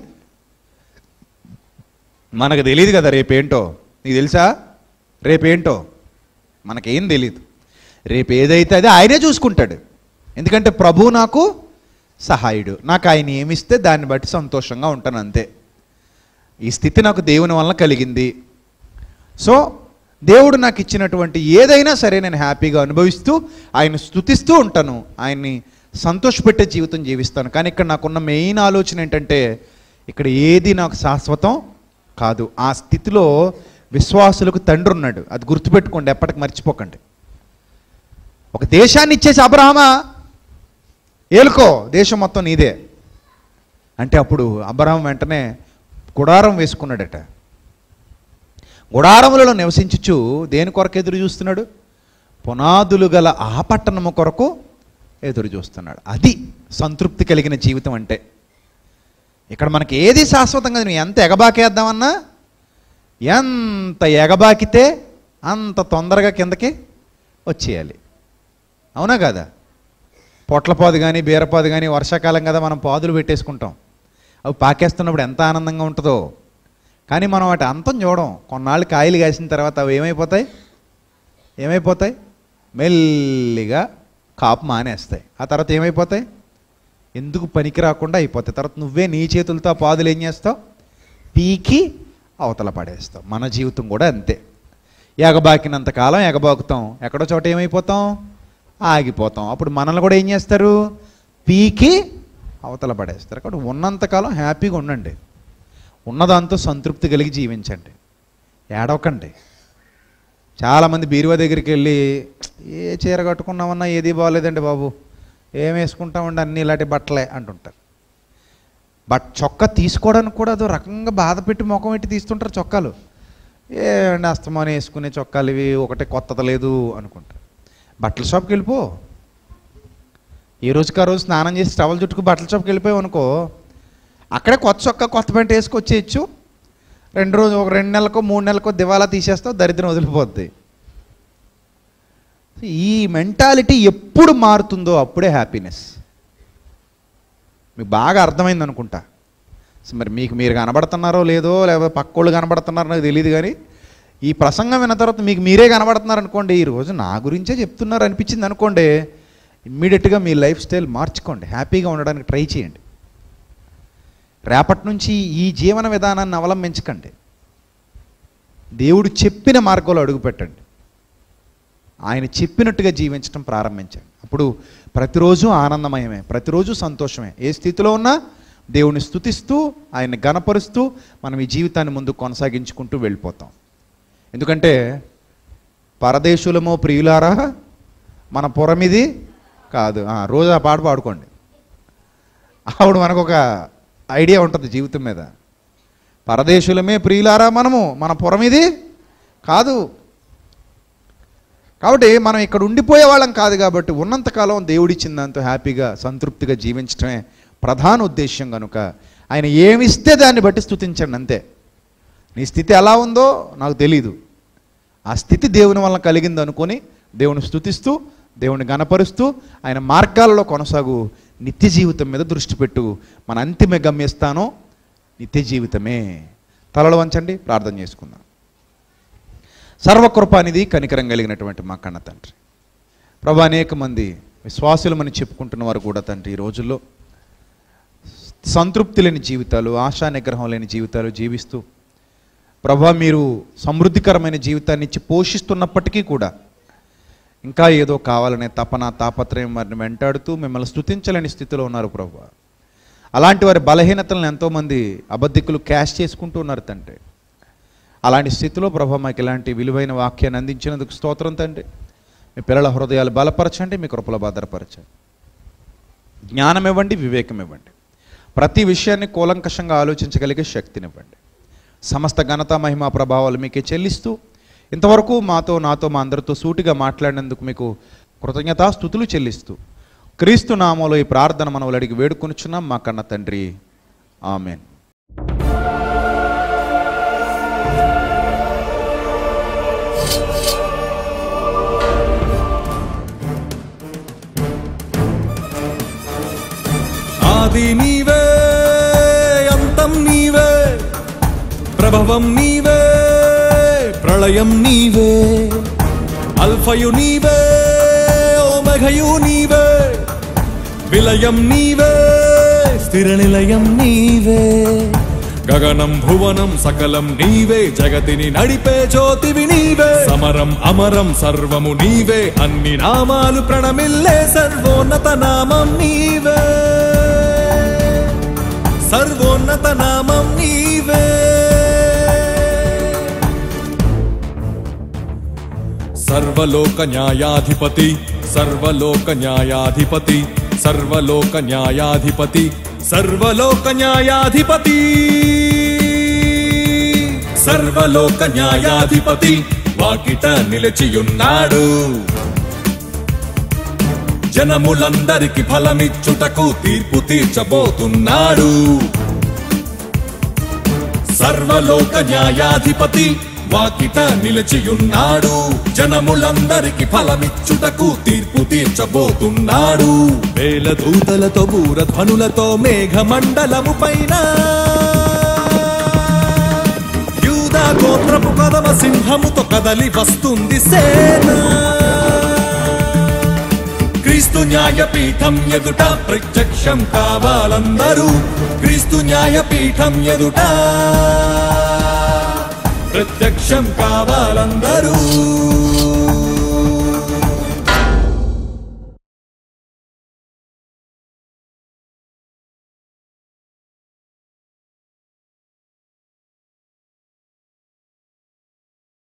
మనకు తెలియదు కదా రేపేంటో నీకు తెలుసా రేపేంటో మనకేం తెలియదు రేపు ఏదైతే అది ఆయనే చూసుకుంటాడు ఎందుకంటే ప్రభు నాకు సహాయుడు నాకు ఆయన ఏమిస్తే దాన్ని బట్టి సంతోషంగా ఉంటాను అంతే ఈ స్థితి నాకు దేవుని వలన కలిగింది సో దేవుడు నాకు ఇచ్చినటువంటి ఏదైనా సరే నేను హ్యాపీగా అనుభవిస్తూ ఆయన స్తుతిస్తూ ఉంటాను ఆయన్ని సంతోషపెట్టే జీవితం జీవిస్తాను కానీ ఇక్కడ నాకున్న మెయిన్ ఆలోచన ఏంటంటే ఇక్కడ ఏది నాకు శాశ్వతం కాదు ఆ స్థితిలో విశ్వాసులకు తండ్రి ఉన్నాడు అది గుర్తుపెట్టుకోండి ఎప్పటికి మర్చిపోకండి ఒక దేశాన్ని ఇచ్చేసి అబ్రహమా ఏలుకో దేశం మొత్తం నీదే అంటే అప్పుడు అబ్రహం వెంటనే గుడారం వేసుకున్నాడట గుడారములలో నివసించుచు దేని కొరకు ఎదురు చూస్తున్నాడు పునాదులు గల ఆ పట్టణము కొరకు ఎదురు చూస్తున్నాడు అది సంతృప్తి కలిగిన జీవితం అంటే ఇక్కడ మనకి ఏది శాశ్వతంగా నువ్వు ఎంత ఎగబాకేద్దామన్నా ఎంత ఎగబాకితే అంత తొందరగా కిందకి వచ్చేయాలి అవునా కదా పొట్లపాదు కానీ బీరపాదు కానీ వర్షాకాలం కదా మనం పాదులు పెట్టేసుకుంటాం అవి పాకేస్తున్నప్పుడు ఎంత ఆనందంగా ఉంటుందో కానీ మనం వాటి అంతం చూడం కొన్నాళ్ళు కాయలు కాసిన తర్వాత అవి ఏమైపోతాయి ఏమైపోతాయి మెల్లిగా కాపు మానేస్తాయి ఆ తర్వాత ఏమైపోతాయి ఎందుకు పనికి రాకుండా అయిపోతాయి తర్వాత నువ్వే నీ చేతులతో ఆ పాదులు ఏం చేస్తావు పీకి అవతల పడేస్తావు మన జీవితం కూడా అంతే ఎగబాకినంత కాలం ఎగబాకుతాం ఎక్కడో చోట ఏమైపోతాం ఆగిపోతాం అప్పుడు మనల్ని కూడా ఏం చేస్తారు పీకి అవతల పడేస్తారు కాబట్టి ఉన్నంతకాలం హ్యాపీగా ఉండండి ఉన్నదాంతో సంతృప్తి కలిగి జీవించండి ఏడవకండి చాలామంది బీరువా దగ్గరికి వెళ్ళి ఏ చీర కట్టుకున్నామన్నా ఏది బాగోలేదండి బాబు ఏం వేసుకుంటామండి అన్ని ఇలాంటి బట్టలే అంటుంటారు బట్ చొక్కా తీసుకోవడానికి కూడా అదో రకంగా బాధ పెట్టి ముఖం పెట్టి తీస్తుంటారు చొక్కాలు ఏమండి అస్తమానం వేసుకునే చొక్కాలు ఇవి ఒకటే కొత్తది లేదు అనుకుంటారు బట్టల షాప్కి వెళ్ళిపో ఏ రోజుకి ఆ రోజు స్నానం చేసి టవల్ చుట్టుకు బట్టల షాప్కి వెళ్ళిపోయావు అనుకో అక్కడే కొత్త చొక్కా కొత్త పెంట వేసుకొచ్చేయచ్చు రెండు రోజు ఒక రెండు నెలలకో మూడు నెలలకో దివాలా తీసేస్తావు దరిద్రం వదిలిపోద్ది ఈ మెంటాలిటీ ఎప్పుడు మారుతుందో అప్పుడే హ్యాపీనెస్ మీకు బాగా అర్థమైంది అనుకుంటా సో మరి మీకు మీరు కనబడుతున్నారో లేదో లేకపోతే పక్కోళ్ళు కనబడుతున్నారో నాకు తెలియదు కానీ ఈ ప్రసంగం విన్న తర్వాత మీకు మీరే కనబడుతున్నారు అనుకోండి ఈ రోజు నా గురించే చెప్తున్నారు అనిపించింది అనుకోండి ఇమ్మీడియట్గా మీ లైఫ్ స్టైల్ మార్చుకోండి హ్యాపీగా ఉండడానికి ట్రై చేయండి రేపటి నుంచి ఈ జీవన విధానాన్ని అవలంబించకండి దేవుడు చెప్పిన మార్గంలో అడుగుపెట్టండి ఆయన చెప్పినట్టుగా జీవించడం ప్రారంభించండి అప్పుడు ప్రతిరోజు ఆనందమయమే ప్రతిరోజు సంతోషమే ఏ స్థితిలో ఉన్నా దేవుని స్తుతిస్తూ ఆయన్ని గనపరుస్తూ మనం ఈ జీవితాన్ని ముందు కొనసాగించుకుంటూ వెళ్ళిపోతాం ఎందుకంటే పరదేశులమో ప్రియులారా మన పురమిది కాదు ఆ, రోజు ఆ పాట పాడుకోండి ఆవిడ మనకు ఒక ఐడియా ఉంటుంది జీవితం మీద పరదేశులమే ప్రియులారా మనము మన పురమిది కాదు కాబట్టి మనం ఇక్కడ ఉండిపోయే వాళ్ళం కాదు కాబట్టి ఉన్నంతకాలం దేవుడిచ్చిన దాంతో హ్యాపీగా సంతృప్తిగా జీవించడమే ప్రధాన ఉద్దేశ్యం కనుక ఆయన ఏమిస్తే దాన్ని బట్టి స్తుతించండి అంతే నీ స్థితి ఎలా ఉందో నాకు తెలీదు ఆ స్థితి దేవుని వలన కలిగింది అనుకొని దేవుని స్తుతిస్తూ దేవుని గణపరుస్తూ ఆయన మార్గాలలో కొనసాగు నిత్య జీవితం మీద దృష్టి పెట్టు మన అంతిమ గమ్యస్థానం నిత్య జీవితమే తలలు వంచండి ప్రార్థన చేసుకుందాం సర్వకృపానిది కనికరం కలిగినటువంటి మా కన్న తండ్రి ప్రభా అనేక మంది విశ్వాసులమని చెప్పుకుంటున్న వారు కూడా తండ్రి ఈ రోజుల్లో సంతృప్తి లేని జీవితాలు ఆశా నిగ్రహం లేని జీవితాలు జీవిస్తూ ప్రభా మీరు సమృద్ధికరమైన జీవితాన్ని ఇచ్చి పోషిస్తున్నప్పటికీ కూడా ఇంకా ఏదో కావాలనే తపన తాపత్రయం వారిని వెంటాడుతూ మిమ్మల్ని స్తుతించలేని స్థితిలో ఉన్నారు ప్రభు అలాంటి వారి బలహీనతలను ఎంతోమంది అబద్ధికులు క్యాష్ చేసుకుంటూ ఉన్నారు తండ్రి అలాంటి స్థితిలో ప్రభు మాకు ఇలాంటి విలువైన వాక్యాన్ని అందించినందుకు స్తోత్రం తండ్రి మీ పిల్లల హృదయాలు బలపరచండి మీ కృపలో భద్రపరచండి జ్ఞానం ఇవ్వండి వివేకం ఇవ్వండి ప్రతి విషయాన్ని కూలంకషంగా ఆలోచించగలిగే శక్తినివ్వండి సమస్త ఘనత మహిమ ప్రభావాలు మీకే చెల్లిస్తూ ఇంతవరకు మాతో నాతో మా అందరితో సూటిగా మాట్లాడినందుకు మీకు కృతజ్ఞతాస్థుతులు చెల్లిస్తూ క్రీస్తు నామంలో ఈ ప్రార్థన మనవులు అడిగి వేడుకొనుచున్నాం మా కన్న తండ్రి ఆమెన్ ఆది నీవే అంతం నీవే ప్రభవం నీవే ప్రళయం నీవే అల్ఫయు నీవే ఓమఘయు నీవే విలయం నీవే స్థిర నిలయం నీవే గగనం భువనం సకలం నీవే జగతిని నడిపే జ్యోతివి నీవే సమరం అమరం సర్వము నీవే అన్ని నామాలు ప్రణమిల్లే సర్వోన్నత నామం నీవే సర్వోన్నత నామం నీవే సర్వలోక న్యాయాధిపతి సర్వలోక న్యాయాధిపతి సర్వలోక న్యాయాధిపతి సర్వలోక న్యాయాధిపతి సర్వలోక న్యాయాధిపతి వాకిట నిలిచియున్నాడు జనములందరికి ఫలమిచ్చుటకు తీర్పు తీర్చబోతున్నాడు సర్వలోక న్యాయాధిపతి వాకిట నిలిచియున్నాడు జనములందరికి ఫలమిచ్చుటకు తీర్పు తీర్చబోతున్నాడు వేల దూతలతో బూరధ్వనులతో మేఘమండలము పైన యూదా గోత్రపు కదమ సింహముతో కదలి వస్తుంది సేన క్రీస్తు న్యాయపీఠం ఎదుట ప్రత్యక్షం కావాలందరూ క్రీస్తు న్యాయపీఠం ఎదుట ప్రత్యక్షం కావాలందరూ